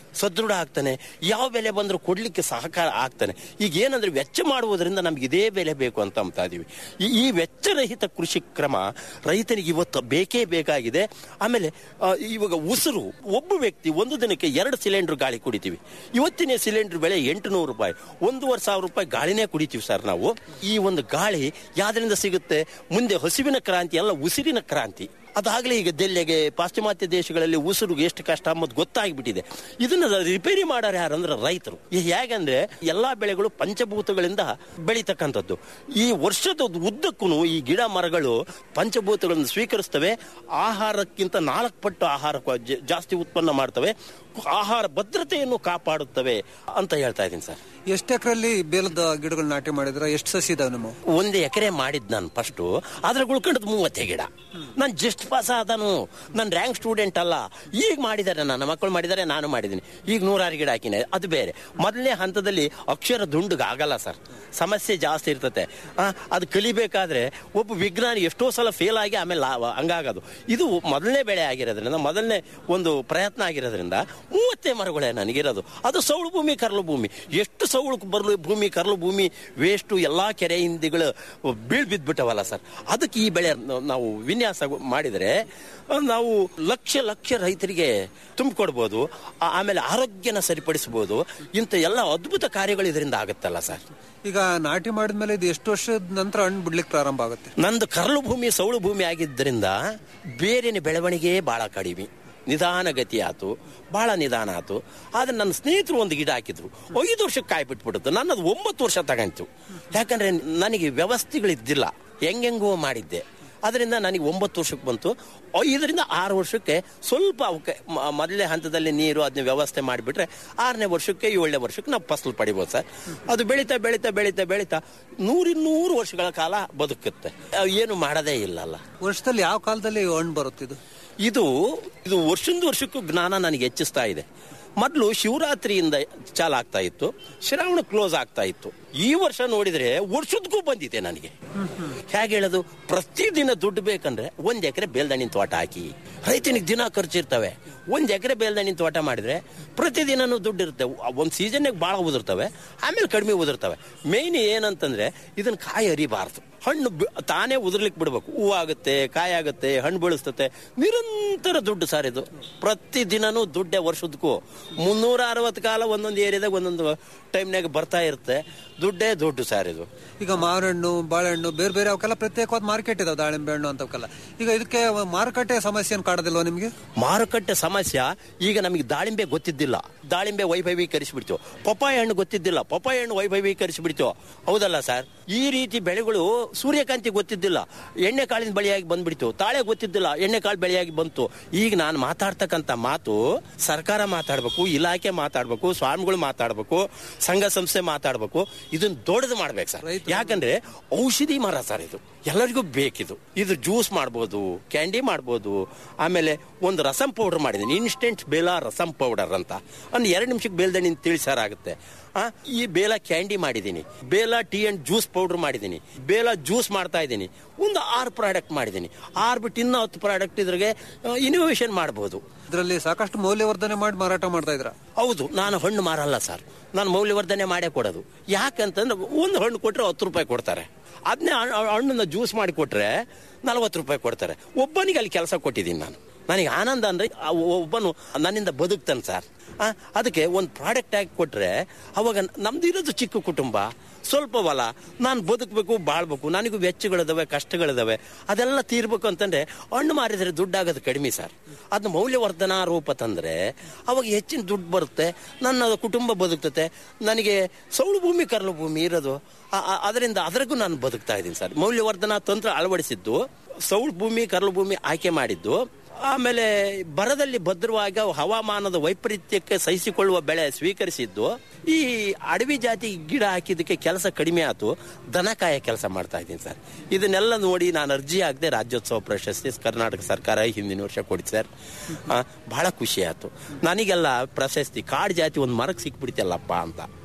ಸದೃಢ ಆಗ್ತಾನೆ ಯಾವ ಬೆಲೆ ಬಂದರೂ ಕೊಡ್ಲಿಕ್ಕೆ ಸಹಕಾರ ಆಗ್ತಾನೆ ಈಗ ಏನಂದ್ರೆ ವೆಚ್ಚ ಮಾಡುವುದರಿಂದ ನಮ್ಗೆ ಇದೇ ಬೆಲೆ ಬೇಕು ಅಂತ ಅಂಬ್ತಾ ಇದೀವಿ ಈ- ಈ ವೆಚ್ಚರಹಿತ ಕೃಷಿ ಕ್ರಮ ರೈತನಿಗೆ ಇವತ್ತು ಬೇಕೇ ಬೇಕಾಗಿದೆ ಆಮೇಲೆ ಆ, ಇವಾಗ ಉಸಿರು ಒಬ್ಬ ವ್ಯಕ್ತಿ ಒಂದು ದಿನಕ್ಕೆ ಎರಡು ಸಿಲಿಂಡರ್ ಗಾಳಿ ಕುಡಿತೀವಿ ಇವತ್ತಿನ ಸಿಲಿಂಡರ್ ಬೆಲೆ ಎಂಟು ನೂರು ರೂಪಾಯಿ ಒಂದೂವರೆ ಸಾವಿರ ರೂಪಾಯಿ ಗಾಳಿನೇ ಕುಡಿತೀವಿ ಸರ್ ನಾವು ಈ ಒಂದು ಗಾಳಿ ಯಾವ್ದರಿಂದ ಸಿಗುತ್ತೆ ಮುಂದೆ ಹಸಿವಿನ ಕ್ರಾಂತಿ ಅಲ್ಲ ಉಸಿರಿನ ಕ್ರಾಂತಿ ಅದಾಗಲೇ ಈಗ ದೆಲ್ಲೆಗೆ ಪಾಶ್ಚಿಮಾತ್ಯ ದೇಶಗಳಲ್ಲಿ ಉಸಿರುಗೆ ಎಷ್ಟು ಕಷ್ಟ ಅಂಬುದು ಗೊತ್ತಾಗ್ಬಿಟ್ಟಿದೆ ಇದನ್ನ ರಿಪೇರಿ ಮಾಡೋರು ಯಾರಂದ್ರೆ ರೈತರು ಈ ಹೇಗಂದ್ರೆ ಎಲ್ಲಾ ಬೆಳೆಗಳು ಪಂಚಭೂತಗಳಿಂದ ಬೆಳೀತಕ್ಕಂಥದ್ದು ಈ ವರ್ಷದ ಉದ್ದಕ್ಕೂ ಈ ಗಿಡ ಮರಗಳು ಪಂಚಭೂತಗಳನ್ನು ಸ್ವೀಕರಿಸ್ತವೆ ಆಹಾರಕ್ಕಿಂತ ನಾಲ್ಕು ಪಟ್ಟು ಆಹಾರ ಕ- ಜ- ಜಾಸ್ತಿ ಉತ್ಪನ್ನ ಮಾಡ್ತವೆ ಆಹಾರ ಭದ್ರತೆಯನ್ನು ಕಾಪಾಡುತ್ತವೆ ಅಂತ ಹೇಳ್ತಾ ಇದ್ದೀನಿ ಸರ್ ಎಷ್ಟು ಎಕರೆಲ್ಲಿ ಬೇಲದ ಗಿಡಗಳು ನಾಟಿ ಮಾಡಿದ್ರ ಎಷ್ಟು ಸಸಿ ಇದಾವೆ ನಿಮ್ಮ ಒಂದು ಎಕರೆ ಮಾಡಿದ್ ನಾನು ಫಸ್ಟ್ ಅದ್ರ ಉಳ್ಕೊಂಡದ್ ಮೂವತ್ತೇ ಗಿಡ ನಾನು ಜಸ್ಟ್ ಪಾಸ್ ಆದನು ನಾನು ರ್ಯಾಂಕ್ ಸ್ಟೂಡೆಂಟ್ ಅಲ್ಲ ಈಗ ಮಾಡಿದ್ದಾರೆ ನನ್ನ ಮಕ್ಕಳು ಮಾಡಿದ್ದಾರೆ ನಾನು ಮಾಡಿದ್ದೀನಿ ಈಗ ನೂರಾರು ಗಿಡ ಹಾಕಿನಿ ಅದು ಬೇರೆ ಮೊದಲನೇ ಹಂತದಲ್ಲಿ ಅಕ್ಷರ ದುಂಡುಗ ಆಗಲ್ಲ ಸರ್ ಸಮಸ್ಯೆ ಜಾಸ್ತಿ ಇರ್ತತೆ ಆ, ಅದು ಕಲಿಬೇಕಾದ್ರೆ ಒಬ್ಬ ವಿಜ್ಞಾನಿ ಎಷ್ಟೋ ಸಲ ಫೇಲ್ ಆಗಿ ಆಮೇಲೆ ಲಾ- ಹಂಗಾಗೋದು ಇದು ಮೊದಲನೇ ಬೆಳೆ ಆಗಿರೋದ್ರಿಂದ ಮೊದಲನೇ ಒಂದು ಪ್ರಯತ್ನ ಆಗಿರೋದ್ರಿಂದ ಮೂವತ್ತೇ ಮರಗಳೇ ನನಗಿರೋದು ಅದು ಸೌಳು ಭೂಮಿ ಕರ್ಲು ಭೂಮಿ ಎಷ್ಟು ಸೌಳು ಬರಲು ಭೂಮಿ ಕರ್ಲು ಭೂಮಿ ವೇಸ್ಟು ಎಲ್ಲಾ ಕೆರೆ ಹಿಂದಿಗಳು ಬೀಳ್ ಬಿದ್ಬಿಟ್ಟವಲ್ಲ ಸರ್ ಅದಕ್ಕೆ ಈ ಬೆಳೆ ನಾವು ವಿನ್ಯಾಸ ಮಾಡಿದರೆ ನಾವು ಲಕ್ಷ ಲಕ್ಷ ರೈತರಿಗೆ ತುಂಬಿಕೊಡ್ಬೋದು ಆ- ಆಮೇಲೆ ಆರೋಗ್ಯನ ಸರಿಪಡಿಸಬಹುದು ಇಂಥ ಎಲ್ಲ ಅದ್ಭುತ ಕಾರ್ಯಗಳು ಇದರಿಂದ ಆಗುತ್ತಲ್ಲ ಸರ್ ಈಗ ನಾಟಿ ಮಾಡಿದ್ಮೇಲೆ ಇದು ಎಷ್ಟು ವರ್ಷದ ನಂತರ ಹಣ್ಣು ಬಿಡ್ಲಿಕ್ಕೆ ಪ್ರಾರಂಭ ಆಗುತ್ತೆ ನಂದು ಕರಳು ಭೂಮಿ ಸೌಳು ಭೂಮಿ ಆಗಿದ್ದರಿಂದ ಬೇರಿನ ಬೆಳವಣಿಗೆ ಬಹಳ ಕಡಿಮೆ ನಿಧಾನ ಗತಿ ಆತು ಬಹಳ ನಿಧಾನ ಆತು ಆದ್ರೆ ನನ್ನ ಸ್ನೇಹಿತರು ಒಂದು ಗಿಡ ಹಾಕಿದ್ರು ಐದು ವರ್ಷಕ್ಕೆ ಕಾಯಿ ಬಿಟ್ಬಿಡುತ್ತೆ ನನ್ನದು ಒಂಬತ್ತು ವರ್ಷ ತಗಂತು ಯಾಕಂದ್ರೆ ನನಗೆ ವ್ಯವಸ್ಥೆಗಳಿದ್ದಿಲ್ಲ ಹೆಂಗೆಂಗೋ ಮಾಡಿದ್ದೆ ಅದರಿಂದ ನನಗೆ ಒಂಬತ್ತು ವರ್ಷಕ್ಕೆ ಬಂತು ಐದರಿಂದ ಆರು ವರ್ಷಕ್ಕೆ ಸ್ವಲ್ಪ ಅವಕ್ಕೆ ಮ- ಮೊದಲನೇ ಹಂತದಲ್ಲಿ ನೀರು ಅದನ್ನ ವ್ಯವಸ್ಥೆ ಮಾಡಿಬಿಟ್ರೆ ಆರನೇ ವರ್ಷಕ್ಕೆ ಏಳನೇ ವರ್ಷಕ್ಕೆ ನಾವು ಫಸಲು ಪಡಿಬೋದು ಸರ್ ಅದು ಬೆಳೀತಾ ಬೆಳೀತಾ ಬೆಳೀತಾ ಬೆಳೀತಾ ನೂರಿನ್ನೂರು ವರ್ಷಗಳ ಕಾಲ ಬದುಕುತ್ತೆ ಅಹ್, ಏನು ಮಾಡೋದೇ ಇಲ್ಲಲ್ಲ ವರ್ಷದಲ್ಲಿ ಯಾವ ಕಾಲದಲ್ಲಿ ಹಣ್ಣು ಬರುತ್ತೆ ಇದು ಇದು ಇದು ವರ್ಷದಿಂದ ವರ್ಷಕ್ಕೂ ಜ್ಞಾನ ನನಗೆ ಹೆಚ್ಚಿಸ್ತಾ ಇದೆ ಮೊದಲು ಶಿವರಾತ್ರಿಯಿಂದ ಚಾಲ ಆಗ್ತಾ ಇತ್ತು ಶ್ರಾವಣ ಕ್ಲೋಸ್ ಆಗ್ತಾ ಇತ್ತು ಈ ವರ್ಷ ನೋಡಿದ್ರೆ ವರ್ಷದಕ್ಕೂ ಬಂದಿದೆ ನನಗೆ ಹೇಗೆ ಹೇಳೋದು ಪ್ರತಿದಿನ ದುಡ್ಡು ಬೇಕಂದ್ರೆ ಒಂದ್ ಎಕರೆ ಬೇಲ್ದಣ್ಣಿನ ತೋಟ ಹಾಕಿ ರೈತನಿಗೆ ದಿನ ಖರ್ಚಿರ್ತವೆ ಒಂದ್ ಎಕರೆ ಬೇಲ್ದಣ್ಣಿನ ತೋಟ ಮಾಡಿದ್ರೆ ಪ್ರತಿದಿನನೂ ದುಡ್ಡು ಇರುತ್ತೆ ಒಂದ್ ಸೀಸನ್ಗೆ ಭಾಳ ಉದುರ್ತವೆ ಆಮೇಲೆ ಕಡಿಮೆ ಉದುರ್ತವೆ ಮೇಯ್ನ್ ಏನಂತಂದ್ರೆ ಇದನ್ನ ಕಾಯಿ ಹರಿಬಾರ್ದು ಹಣ್ಣು ಬಿ- ತಾನೇ ಉದುರ್ಲಿಕ್ಕೆ ಬಿಡ್ಬೇಕು ಹೂ ಆಗುತ್ತೆ ಕಾಯಿ ಆಗುತ್ತೆ ಹಣ್ಣು ಬೆಳೆಸ್ತತೆ ನಿರಂತರ ದುಡ್ಡು ಸರ್ ಇದು ಪ್ರತಿ ದಿನನೂ ದುಡ್ಡೇ ವರ್ಷದಕ್ಕೂ ಮುನ್ನೂರ ಅರವತ್ತು ಕಾಲ ಒಂದೊಂದು ಏರಿಯಾದಾಗ ಒಂದೊಂದು ಟೈಮ್ನಾಗ ಬರ್ತಾ ಇರುತ್ತೆ ದುಡ್ಡೇ ದುಡ್ಡು ಸರ್ ಇದು ಈಗ ಮಾವಿನಹಣ್ಣು ಬಾಳೆಹಣ್ಣು ಬೇರೆ ಬೇರೆ ಅವಕ್ಕೆಲ್ಲ ಪ್ರತ್ಯೇಕವಾದ ಮಾರ್ಕೆಟ್ ಇದಾವೆ ದಾಳಿಂಬೆ ಹಣ್ಣು ಅಂತವಕ್ಕೆಲ್ಲ ಈಗ ಇದಕ್ಕೆ ಮಾರುಕಟ್ಟೆ ಸಮಸ್ಯೆ ಏನು ಕಾಡೋದಿಲ್ವಾ ನಿಮ್ಗೆ ಮಾರುಕಟ್ಟೆ ಸಮಸ್ಯೆ ಈಗ ನಮಗೆ ದಾಳಿಂಬೆ ಗೊತ್ತಿದ್ದಿಲ್ಲ ದಾಳಿಂಬೆ ವೈಭವೀಕರಿಸಿಬಿಡ್ತೀವಿ ಪಪ್ಪಾಯ ಹಣ್ಣು ಗೊತ್ತಿದ್ದಿಲ್ಲ ಪಪ್ಪಾಯ ಹಣ್ಣು ವೈಭವೀಕರಿಸಿಬಿಡ್ತೀವಿ ಹೌದಲ್ಲ ಸರ್ ಈ ರೀತಿ ಬೆಳೆಗಳು ಸೂರ್ಯಕಾಂತಿ ಗೊತ್ತಿದ್ದಿಲ್ಲ ಎಣ್ಣೆ ಕಾಳಿನ ಬಳಿಯಾಗಿ ಬಂದ್ಬಿಡ್ತು ತಾಳೆ ಗೊತ್ತಿದ್ದಿಲ್ಲ ಎಣ್ಣೆ ಕಾಳು ಬೆಳೆಯಾಗಿ ಬಂತು ಈಗ ನಾನು ಮಾತಾಡ್ತಕ್ಕಂಥ ಮಾತು ಸರ್ಕಾರ ಮಾತಾಡ್ಬೇಕು ಇಲಾಖೆ ಮಾತಾಡ್ಬೇಕು ಸ್ವಾಮಿಗಳು ಮಾತಾಡ್ಬೇಕು ಸಂಘ ಸಂಸ್ಥೆ ಮಾತಾಡ್ಬೇಕು ಇದನ್ನ ದೊಡ್ಡದು ಮಾಡ್ಬೇಕು ಸರ್ ಯಾಕಂದ್ರೆ ಔಷಧಿ ಮರ ಸರ್ ಇದು ಎಲ್ಲರಿಗೂ ಬೇಕಿದು ಇದು ಜ್ಯೂಸ್ ಮಾಡ್ಬೋದು ಕ್ಯಾಂಡಿ ಮಾಡ್ಬೋದು ಆಮೇಲೆ ಒಂದು ರಸಂ ಪೌಡರ್ ಮಾಡಿದ್ದೀನಿ ಇನ್ಸ್ಟೆಂಟ್ ಬೇಲ ರಸಂ ಪೌಡರ್ ಅಂತ ಒಂದು ಎರಡು ನಿಮಿಷಕ್ಕೆ ಬೇಲ್ದಣ್ಣಿ ತಿಳಿಸಾರಾಗುತ್ತೆ ಆ ಈ ಬೇಲ ಕ್ಯಾಂಡಿ ಮಾಡಿದ್ದೀನಿ ಬೇಲ ಟೀ ಅಂಡ್ ಜ್ಯೂಸ್ ಪೌಡರ್ ಮಾಡಿದ್ದೀನಿ ಬೇಲ ಜ್ಯೂಸ್ ಮಾಡ್ತಾ ಇದ್ದೀನಿ ಒಂದು ಆರು ಪ್ರಾಡಕ್ಟ್ ಮಾಡಿದ್ದೀನಿ ಆರು ಬಿಟ್ಟು ಇನ್ನೂ ಹತ್ತು ಪ್ರಾಡಕ್ಟ್ ಇದ್ರಿಗೆ ಇನೋವೇಷನ್ ಮಾಡ್ಬೋದು ಇದರಲ್ಲಿ ಸಾಕಷ್ಟು ಮೌಲ್ಯವರ್ಧನೆ ಮಾಡಿ ಮಾರಾಟ ಮಾಡ್ತಾ ಇದ್ರ ಹೌದು ನಾನು ಹಣ್ಣು ಮಾರಲ್ಲ ಸರ್ ನಾನು ಮೌಲ್ಯವರ್ಧನೆ ಮಾಡೇ ಕೊಡೋದು ಯಾಕಂತಂದ್ರೆ ಒಂದು ಹಣ್ಣು ಕೊಟ್ರೆ ಹತ್ತು ರೂಪಾಯಿ ಕೊಡ್ತಾರೆ ಅದನ್ನೇ ಹಣ್ಣನ್ನ ಜ್ಯೂಸ್ ಮಾಡಿ ಕೊಟ್ರೆ ನಲವತ್ತು ರೂಪಾಯಿ ಕೊಡ್ತಾರೆ ಒಬ್ಬನಿಗೆ ಅಲ್ಲಿ ಕೆಲಸ ಕೊಟ್ಟಿದ್ದೀನಿ ನಾನು ನನಗೆ ಆನಂದ ಅಂದ್ರೆ ಆ ಒಬ್ಬನು ನನ್ನಿಂದ ಬದುಕ್ತಾನೆ ಸರ್ ಆ, ಅದಕ್ಕೆ ಒಂದು ಪ್ರಾಡಕ್ಟ್ ಹಾಕಿ ಕೊಟ್ರೆ ಅವಾಗ ನಮ್ದು ಇರೋದು ಚಿಕ್ಕ ಕುಟುಂಬ ಸ್ವಲ್ಪ ಹೊಲ ನಾನು ಬದುಕಬೇಕು ಬಾಳ್ಬೇಕು ನನಗೂ ವೆಚ್ಚಗಳಿದಾವೆ ಕಷ್ಟಗಳಿದಾವೆ ಅದೆಲ್ಲ ತೀರ್ಬೇಕು ಅಂತಂದ್ರೆ ಹಣ್ಣು ಮಾರಿದ್ರೆ ದುಡ್ಡಾಗೋದು ಕಡಿಮೆ ಸರ್ ಅದನ್ನ ಮೌಲ್ಯವರ್ಧನಾ ರೂಪ ತಂದ್ರೆ ಅವಾಗ ಹೆಚ್ಚಿನ ದುಡ್ಡು ಬರುತ್ತೆ ನನ್ನ ಕುಟುಂಬ ಬದುಕ್ತತೆ ನನಗೆ ಸೌಳು ಭೂಮಿ ಕರ್ಲು ಭೂಮಿ ಇರೋದು ಆ- ಆ- ಅದರಿಂದ ಅದರಿಗೂ ನಾನು ಬದುಕ್ತಾ ಇದ್ದೀನಿ ಸರ್ ಮೌಲ್ಯವರ್ಧನಾ ತಂತ್ರ ಅಳವಡಿಸಿದ್ದು ಸೌಳು ಭೂಮಿ ಕರ್ಲು ಭೂಮಿ ಆಯ್ಕೆ ಮಾಡಿದ್ದು ಆಮೇಲೆ ಬರದಲ್ಲಿ ಭದ್ರವಾಗಿ ಹವಾಮಾನದ ವೈಪರೀತ್ಯಕ್ಕೆ ಸಹಿಸಿಕೊಳ್ಳುವ ಬೆಳೆ ಸ್ವೀಕರಿಸಿದ್ದು ಈ ಅಡವಿ ಜಾತಿ ಗಿಡ ಹಾಕಿದ್ದಕ್ಕೆ ಕೆಲಸ ಕಡಿಮೆ ಆಯ್ತು ದನಕಾಯ ಕೆಲಸ ಮಾಡ್ತಾ ಇದ್ದೀನಿ ಸರ್ ಇದನ್ನೆಲ್ಲ ನೋಡಿ ನಾನು ಅರ್ಜಿ ಆಗದೆ ರಾಜ್ಯೋತ್ಸವ ಪ್ರಶಸ್ತಿ ಕರ್ನಾಟಕ ಸರ್ಕಾರ ಹಿಂದಿನ ವರ್ಷ ಕೊಡಿತು ಸರ್ ಆ, ಬಹಳ ಖುಷಿ ಆಯ್ತು ನನಗೆಲ್ಲ ಪ್ರಶಸ್ತಿ ಕಾಡು ಜಾತಿ ಒಂದು ಮರಕ್ಕೆ ಸಿಕ್ಬಿಡ್ತಲ್ಲಪ್ಪ ಅಂತ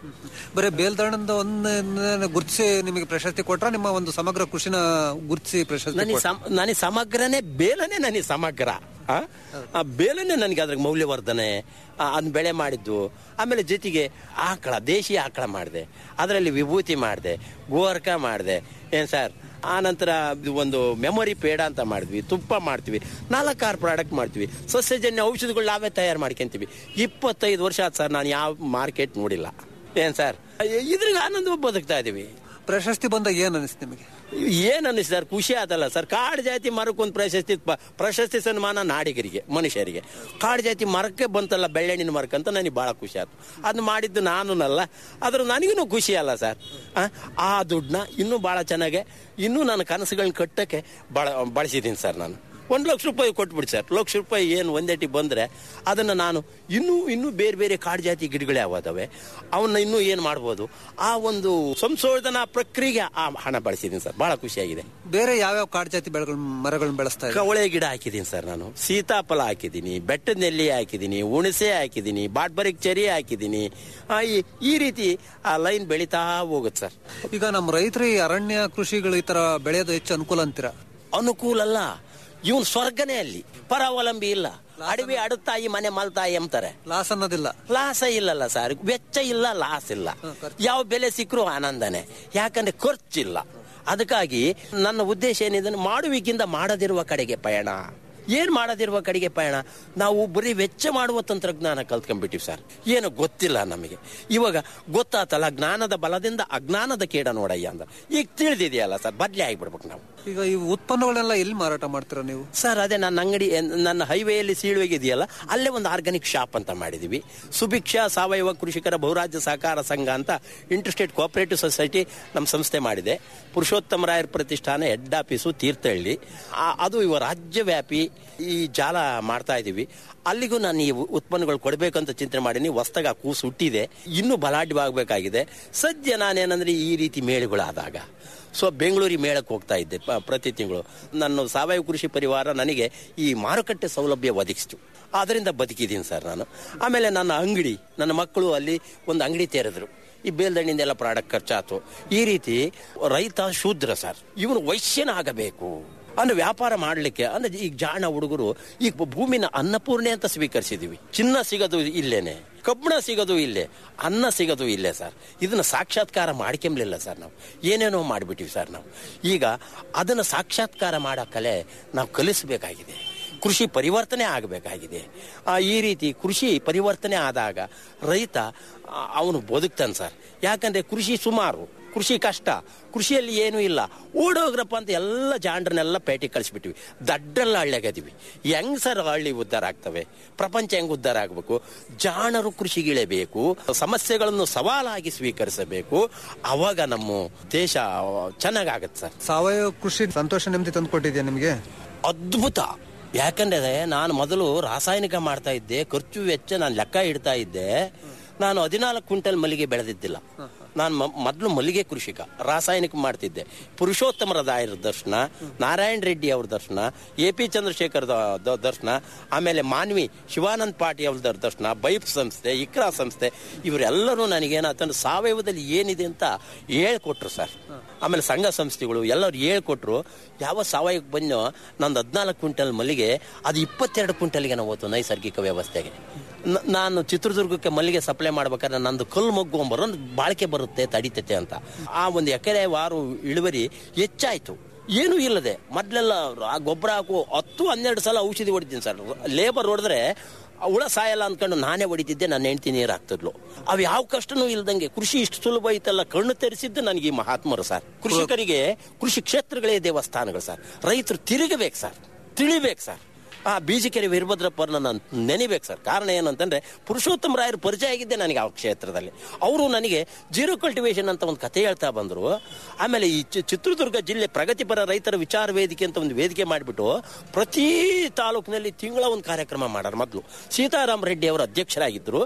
ಬರೀ ಬೇಲ್ದಾಣದ ಒಂದು ಗುರುತಿಸಿ ನಿಮಗೆ ಪ್ರಶಸ್ತಿ ಕೊಟ್ರ ನಿಮ್ಮ ಒಂದು ಸಮಗ್ರ ಕೃಷಿನ ಗುರುತಿಸಿ ಪ್ರಶಸ್ತಿ ನನಗೆ ಕೊಟ್ರಾ? ಸಮ- ನನಗೆ ಸಮಗ್ರನೇ ಬೇಲನೆ ನನಗೆ ಸಮಗ್ರ ಆ? ಆ ಬೇಲನೆ ನನಗೆ ಅದ್ರ ಮೌಲ್ಯವರ್ಧನೆ ಆ, ಅದ್ನ ಬೆಳೆ ಮಾಡಿದ್ದು ಆಮೇಲೆ ಜೊತೆಗೆ ಆಕಳ ದೇಶಿ ಆಕಳ ಮಾಡಿದೆ ಅದರಲ್ಲಿ ವಿಭೂತಿ ಮಾಡಿದೆ ಗೋರ್ಕ ಮಾಡಿದೆ ಏನ್ ಸರ್ ಆ ನಂತರ ಇದು ಒಂದು ಮೆಮೊರಿ ಪೇಡ ಅಂತ ಮಾಡಿದ್ವಿ ತುಪ್ಪ ಮಾಡ್ತೀವಿ ನಾಲ್ಕಾರು ಪ್ರಾಡಕ್ಟ್ ಮಾಡ್ತೀವಿ ಸಸ್ಯಜನ್ಯ ಔಷಧಿಗಳು ನಾವೇ ತಯಾರು ಮಾಡ್ಕೊಂತೀವಿ ಇಪ್ಪತ್ತೈದು ವರ್ಷ ಆಯ್ತು ಸರ್ ನಾನು ಯಾವ ಮಾರ್ಕೆಟ್ ನೋಡಿಲ್ಲ ಏನ್ ಸರ್ ಇದ್ರಿಗೆ ಆನಂದ ಬದುಕ್ತಾ ಇದೀವಿ ಪ್ರಶಸ್ತಿ ಬಂದಾಗ ಏನ್ ಅನಿಸ್ತು ನಿಮಗೆ ಏನ್ ಅನ್ನಿಸ್ ಸರ್ ಖುಷಿ ಆತಲ್ಲ ಸರ್ ಕಾಡು ಜಾತಿ ಮರಕ್ಕೊಂದು ಪ್ರಶಸ್ತಿ ಪ- ಪ್ರಶಸ್ತಿ ಸನ್ಮಾನ ನಾಡಿಗರಿಗೆ ಮನುಷ್ಯರಿಗೆ ಕಾಡು ಜಾತಿ ಮರಕ್ಕೆ ಬಂತಲ್ಲ ಬೆಳ್ಳೆಣ್ಣಿನ ಮರಕ್ಕೆ ಅಂತ ನನಗೆ ಬಹಳ ಖುಷಿ ಆಯ್ತು ಅದನ್ನ ಮಾಡಿದ್ದು ನಾನುನಲ್ಲ ಆದ್ರೆ ನನಗೂ ಖುಷಿ ಅಲ್ಲ ಸರ್ ಆ, ಆ ದುಡ್ಡನ್ನ ಇನ್ನೂ ಬಹಳ ಚೆನ್ನಾಗೆ ಇನ್ನೂ ನನ್ನ ಕನಸುಗಳನ್ನ ಕಟ್ಟಕ್ಕೆ ಬಳ ಬಳಸಿದ್ದೀನಿ ಸರ್ ನಾನು ಒಂದು ಲಕ್ಷ ರೂಪಾಯಿ ಕೊಟ್ಬಿಡಿ ಸರ್ ಲಕ್ಷ ರೂಪಾಯಿ ಏನು ಒಂದೇಟಿ ಬಂದರೆ ಅದನ್ನು ನಾನು ಇನ್ನೂ ಇನ್ನೂ ಬೇರೆ ಬೇರೆ ಕಾಡು ಜಾತಿ ಗಿಡಗಳೇ ಯಾವದವೆ ಅವನ್ನ ಇನ್ನೂ ಏನು ಮಾಡ್ಬೋದು ಆ ಒಂದು ಸಂಶೋಧನಾ ಪ್ರಕ್ರಿಯೆಗೆ ಆ ಹಣ ಬಳಸಿದ್ದೀನಿ ಸರ್ ಭಾಳ ಖುಷಿಯಾಗಿದೆ ಬೇರೆ ಯಾವ್ಯಾವ ಕಾಡು ಜಾತಿ ಬೆಳೆಗಳ ಮರಗಳನ್ನ ಬೆಳೆಸ್ತಾ ಇದ್ದಾರೆ ಕವಳೆ ಗಿಡ ಹಾಕಿದ್ದೀನಿ ಸರ್ ನಾನು ಸೀತಾಫಲ ಹಾಕಿದ್ದೀನಿ ಬೆಟ್ಟದ ನೆಲ್ಲಿ ಹಾಕಿದ್ದೀನಿ ಹುಣಸೆ ಹಾಕಿದ್ದೀನಿ ಬಾಟ್ಬರಿಕ್ ಚೆರಿ ಹಾಕಿದ್ದೀನಿ ಆ, ಈ- ಈ ರೀತಿ ಆ ಲೈನ್ ಬೆಳೀತಾ ಹೋಗುತ್ತೆ ಸರ್ ಈಗ ನಮ್ಮ ರೈತರು ಈ ಅರಣ್ಯ ಕೃಷಿಗಳು ಈ ತರ ಬೆಳೆಯೋದು ಹೆಚ್ಚು ಅನುಕೂಲ ಅಂತೀರಾ ಅನುಕೂಲ ಅಲ್ಲ ಇವನ್ ಸ್ವರ್ಗನೇ ಅಲ್ಲಿ ಪರಾವಲಂಬಿ ಇಲ್ಲ ಅಡವಿ ಅಡುತ್ತಾಯಿ ಮನೆ ಮಲ್ತಾಯಿ ಅಂತಾರೆ ಲಾಸ್ ಅನ್ನೋದಿಲ್ಲ ಲಾಸ ಇಲ್ಲಲ್ಲ ಸರ್ ವೆಚ್ಚ ಇಲ್ಲ ಲಾಸ್ ಇಲ್ಲ ಯಾವ ಬೆಲೆ ಸಿಕ್ಕರೂ ಆನಂದನೆ ಯಾಕಂದ್ರೆ ಖರ್ಚಿಲ್ಲ ಅದಕ್ಕಾಗಿ ನನ್ನ ಉದ್ದೇಶ ಏನಿದೆ ಮಾಡುವಿಕಿಂದ ಮಾಡದಿರುವ ಕಡೆಗೆ ಪಯಣ ಏನ್ ಮಾಡದಿರುವ ಕಡೆಗೆ ಪಯಣ ನಾವು ಬರೀ ವೆಚ್ಚ ಮಾಡುವ ತಂತ್ರಜ್ಞಾನ ಕಲ್ತ್ಕೊಂಡ್ಬಿಟ್ಟಿವಿ ಸರ್ ಏನು ಗೊತ್ತಿಲ್ಲ ನಮಗೆ ಇವಾಗ ಗೊತ್ತಾತಲ್ಲ ಜ್ಞಾನದ ಬಲದಿಂದ ಅಜ್ಞಾನದ ಕೇಡ ನೋಡಯ್ಯ ಅಂತ ಈಗ ತಿಳಿದಿದೆಯಲ್ಲ ಸರ್ ಬದ್ಲಿ ಆಗ್ಬಿಡ್ಬೇಕು ನಾವು ಈಗ ಈ ಉತ್ಪನ್ನಗಳನ್ನೆಲ್ಲ ಎಲ್ಲಿ ಮಾರಾಟ ಮಾಡ್ತೀರಾ ನೀವು ಸರ್ ಅದೇ ನನ್ನ ಅಂಗಡಿ ನನ್ನ ಹೈವೇಯಲ್ಲಿ ಸೀಳುವೆಗೆ ಇದೆಯಲ್ಲ ಅಲ್ಲೇ ಒಂದು ಆರ್ಗಾನಿಕ್ ಶಾಪ್ ಅಂತ ಮಾಡಿದೀವಿ ಸುಭಿಕ್ಷಾ ಸಾವಯವ ಕೃಷಿಕರ ಬಹುರಾಜ್ಯ ಸಹಕಾರ ಸಂಘ ಅಂತ ಇಂಟರ್ಸ್ಟೇಟ್ ಕೋಆಪರೇಟಿವ್ ಸೊಸೈಟಿ ನಮ್ಮ ಸಂಸ್ಥೆ ಮಾಡಿದೆ ಪುರುಷೋತ್ತಮ ರಾಯರ್ ಪ್ರತಿಷ್ಠಾನ ಹೆಡ್ ಆಫೀಸು ತೀರ್ಥಹಳ್ಳಿ ಆ- ಅದು ಇವ ರಾಜ್ಯವ್ಯಾಪಿ ಈ ಜಾಲ ಮಾಡ್ತಾ ಇದ್ದೀವಿ ಅಲ್ಲಿಗೂ ನಾನು ಈ ಉತ್ಪನ್ನಗಳು ಕೊಡಬೇಕಂತ ಚಿಂತನೆ ಮಾಡೀನಿ ಹೊಸ್ದಾಗ ಆ ಕೂಸು ಹುಟ್ಟಿದೆ ಇನ್ನೂ ಬಲಾಢ್ಯವಾಗಬೇಕಾಗಿದೆ ಸದ್ಯ ನಾನೇನಂದ್ರೆ ಈ ರೀತಿ ಮೇಳುಗಳಾದಾಗ ಸೊ ಬೆಂಗಳೂರಿಗೆ ಮೇಳಕ್ಕೆ ಹೋಗ್ತಾ ಇದ್ದೆ ಪ- ಪ್ರತಿ ತಿಂಗಳು ನನ್ನ ಸಾವಯವ ಕೃಷಿ ಪರಿವಾರ ನನಗೆ ಈ ಮಾರುಕಟ್ಟೆ ಸೌಲಭ್ಯ ಒದಗಿಸ್ತು ಅದರಿಂದ ಬದುಕಿದ್ದೀನಿ ಸರ್ ನಾನು ಆಮೇಲೆ ನನ್ನ ಅಂಗಡಿ ನನ್ನ ಮಕ್ಕಳು ಅಲ್ಲಿ ಒಂದು ಅಂಗಡಿ ತೆರೆದ್ರು ಈ ಬೇಲ್ದಂಡಿಂದೆಲ್ಲ ಪ್ರಾಡಕ್ಟ್ ಖರ್ಚಾತು ಈ ರೀತಿ ರೈತ ಶೂದ್ರ ಸರ್ ಇವನು ವೈಶ್ಯನಾಗಬೇಕು ಅಂದ್ರೆ ವ್ಯಾಪಾರ ಮಾಡಲಿಕ್ಕೆ ಅಂದ್ರೆ ಈಗ ಜಾಣ ಹುಡುಗರು ಈಗ ಭೂಮಿನ ಅನ್ನಪೂರ್ಣೆ ಅಂತ ಸ್ವೀಕರಿಸಿದೀವಿ ಚಿನ್ನ ಸಿಗೋದು ಇಲ್ಲೇನೆ ಕಬ್ಬಣ ಸಿಗೋದು ಇಲ್ಲೇ ಅನ್ನ ಸಿಗೋದು ಇಲ್ಲೇ ಸರ್ ಇದನ್ನ ಸಾಕ್ಷಾತ್ಕಾರ ಮಾಡ್ಕೊಂಬ್ಲಿಲ್ಲ ಸರ್ ನಾವು ಏನೇನೋ ಮಾಡಿಬಿಟ್ಟಿವಿ ಸರ್ ನಾವು ಈಗ ಅದನ್ನ ಸಾಕ್ಷಾತ್ಕಾರ ಮಾಡೋ ಕಲೆ ನಾವು ಕಲಿಸಬೇಕಾಗಿದೆ ಕೃಷಿ ಪರಿವರ್ತನೆ ಆಗಬೇಕಾಗಿದೆ ಈ ರೀತಿ ಕೃಷಿ ಪರಿವರ್ತನೆ ಆದಾಗ ರೈತ ಆ, ಅವನು ಬದುಕ್ತಾನೆ ಸರ್ ಯಾಕಂದ್ರೆ ಕೃಷಿ ಸುಮಾರು ಕೃಷಿ ಕಷ್ಟ ಕೃಷಿಯಲ್ಲಿ ಏನೂ ಇಲ್ಲ ಓಡೋಗ್ರಪ್ಪ ಅಂತ ಎಲ್ಲ ಜಾಂಡ್ರನ್ನೆಲ್ಲ ಪೇಟೆ ಕಳಿಸ್ಬಿಟ್ಟಿವಿ ದಡ್ಡಲ್ಲ ಹಳ್ಳಿಯಾಗದೀವಿ ಹೆಂಗ್ ಸರ್ ಹಳ್ಳಿ ಉದ್ಧಾರ ಆಗ್ತವೆ ಪ್ರಪಂಚ ಹೆಂಗ್ ಉದ್ಧಾರ ಆಗಬೇಕು ಜಾಣರು ಕೃಷಿಗಿಳಬೇಕು ಸಮಸ್ಯೆಗಳನ್ನು ಸವಾಲಾಗಿ ಸ್ವೀಕರಿಸಬೇಕು ಅವಾಗ ನಮ್ಮ ದೇಶ ಚೆನ್ನಾಗಾಗತ್ತೆ ಸರ್ ಸಾವಯವ ಕೃಷಿ ಸಂತೋಷ ನೆಮ್ಮದಿ ತಂದುಕೊಟ್ಟಿದ್ಯಾ ನಿಮಗೆ ಅದ್ಭುತ ಯಾಕಂದ್ರೆ ನಾನು ಮೊದಲು ರಾಸಾಯನಿಕ ಮಾಡ್ತಾ ಇದ್ದೆ ಖರ್ಚು ವೆಚ್ಚ ನಾನು ಲೆಕ್ಕ ಇಡ್ತಾ ಇದ್ದೆ ನಾನು ಹದಿನಾಲ್ಕು ಕ್ವಿಂಟಲ್ ಮಲ್ಲಿಗೆ ಬೆಳೆದಿದ್ದಿಲ್ಲ ನಾನು ಮ- ಮೊದಲು ಮಲ್ಲಿಗೆ ಕೃಷಿಕ ರಾಸಾಯನಿಕ ಮಾಡ್ತಿದ್ದೆ ಪುರುಷೋತ್ತಮ ರಾಯರ ದರ್ಶನ ನಾರಾಯಣ ರೆಡ್ಡಿ ಅವ್ರ ದರ್ಶನ ಎ ಪಿ ಚಂದ್ರಶೇಖರ್ ದ- ದ- ದರ್ಶನ ಆಮೇಲೆ ಮಾನ್ವಿ ಶಿವಾನಂದ್ ಪಾಟಿ ಅವ್ರ ದರ್ಶನ ಬೈಪ್ ಸಂಸ್ಥೆ ಇಕ್ರಾ ಸಂಸ್ಥೆ ಇವರೆಲ್ಲರೂ ನನಗೇನಾತಂದ್ರೆ ಸಾವಯವದಲ್ಲಿ ಏನಿದೆ ಅಂತ ಹೇಳ್ಕೊಟ್ರು ಸರ್ ಆಮೇಲೆ ಸಂಘ ಸಂಸ್ಥೆಗಳು ಎಲ್ಲರೂ ಹೇಳ್ಕೊಟ್ರು ಯಾವ ಸಾವಯವಕ್ಕೆ ಬಂದೋ ನಂದು ಹದಿನಾಲ್ಕು ಕ್ವಿಂಟಲ್ ಮಲ್ಲಿಗೆ ಅದು ಇಪ್ಪತ್ತೆರಡು ಕ್ವಿಂಟಲ್ಗೆ ನಾವು ಹೋತು ನೈಸರ್ಗಿಕ ವ್ಯವಸ್ಥೆಗೆ ನ- ನಾನು ಚಿತ್ರದುರ್ಗಕ್ಕೆ ಮಲ್ಲಿಗೆ ಸಪ್ಲೈ ಮಾಡ್ಬೇಕಾದ್ರೆ ನಂದು ಕಲ್ಲು ಮಗ್ಗು ಅಂಬರೋ ಒಂದು ಬಾಳಿಕೆ ಬರುತ್ತೆ ತಡಿತೈತೆ ಅಂತ ಆ ಒಂದು ಎಕರೆ ವಾರು ಇಳುವರಿ ಹೆಚ್ಚಾಯ್ತು ಏನೂ ಇಲ್ಲದೆ ಮೊದ್ಲೆಲ್ಲ ಆ ಗೊಬ್ಬರ ಹಾಕು ಹತ್ತು ಹನ್ನೆರಡು ಸಲ ಔಷಧಿ ಹೊಡಿತೀನಿ ಸರ್ ಲೇಬರ್ ಹೊಡೆದ್ರೆ ಆ ಹುಳ ಸಾಯಲ್ಲ ಅಂದ್ಕೊಂಡು ನಾನೇ ಹೊಡಿತಿದ್ದೆ ನನ್ನ ಹೆಂಡತಿ ನೀರು ಹಾಕ್ತಿದ್ಲು ಅವು ಯಾವ ಕಷ್ಟನೂ ಇಲ್ದಂಗೆ ಕೃಷಿ ಇಷ್ಟು ಸುಲಭ ಐತಲ್ಲ ಕಣ್ಣು ತೆರೆಸಿದ್ದು ನನಗೆ ಈ ಮಹಾತ್ಮರು ಸರ್ ಕೃಷಿಕರಿಗೆ ಕೃಷಿ ಕ್ಷೇತ್ರಗಳೇ ದೇವಸ್ಥಾನಗಳು ಸರ್ ರೈತರು ತಿರುಗಬೇಕು ಸರ್ ತಿಳಿಬೇಕು ಸರ್ ಆ ಬೀಜಕೆರೆ ವೀರಭದ್ರಪ್ಪರನ್ನ ನಾನು ನೆನಿಬೇಕು ಸರ್ ಕಾರಣ ಏನಂತಂದ್ರೆ ಪುರುಷೋತ್ತಮ ರಾಯರು ಪರಿಚಯ ಆಗಿದ್ದೆ ನನಗೆ ಆ ಕ್ಷೇತ್ರದಲ್ಲಿ ಅವರು ನನಗೆ ಜೀರೋ ಕಲ್ಟಿವೇಶನ್ ಅಂತ ಒಂದು ಕಥೆ ಹೇಳ್ತಾ ಬಂದರು ಆಮೇಲೆ ಈ ಚಿ- ಚಿತ್ರದುರ್ಗ ಜಿಲ್ಲೆ ಪ್ರಗತಿಪರ ರೈತರ ವಿಚಾರ ವೇದಿಕೆ ಅಂತ ಒಂದು ವೇದಿಕೆ ಮಾಡಿಬಿಟ್ಟು ಪ್ರತಿ ತಾಲೂಕಿನಲ್ಲಿ ತಿಂಗಳ ಒಂದು ಕಾರ್ಯಕ್ರಮ ಮಾಡಾರ ಮೊದಲು ಸೀತಾರಾಮ ರೆಡ್ಡಿ ಅವರು ಅಧ್ಯಕ್ಷರಾಗಿದ್ದರು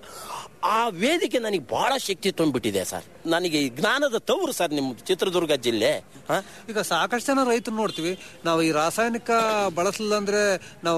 ಆ ವೇದಿಕೆ ನನಗೆ ಬಹಳ ಶಕ್ತಿ ತುಂಬಿಟ್ಟಿದೆ ಸರ್ ನನಗೆ ಈ ಜ್ಞಾನದ ತವರು ಸರ್ ನಿಮ್ಮ ಚಿತ್ರದುರ್ಗ ಜಿಲ್ಲೆ ಹಾ ಈಗ ಸಾಕಷ್ಟು ಜನ ರೈತರು ನೋಡ್ತೀವಿ ನಾವು ಈ ರಾಸಾಯನಿಕ ಬಳಸಲಿಲ್ಲ ಅಂದ್ರೆ ನಾವು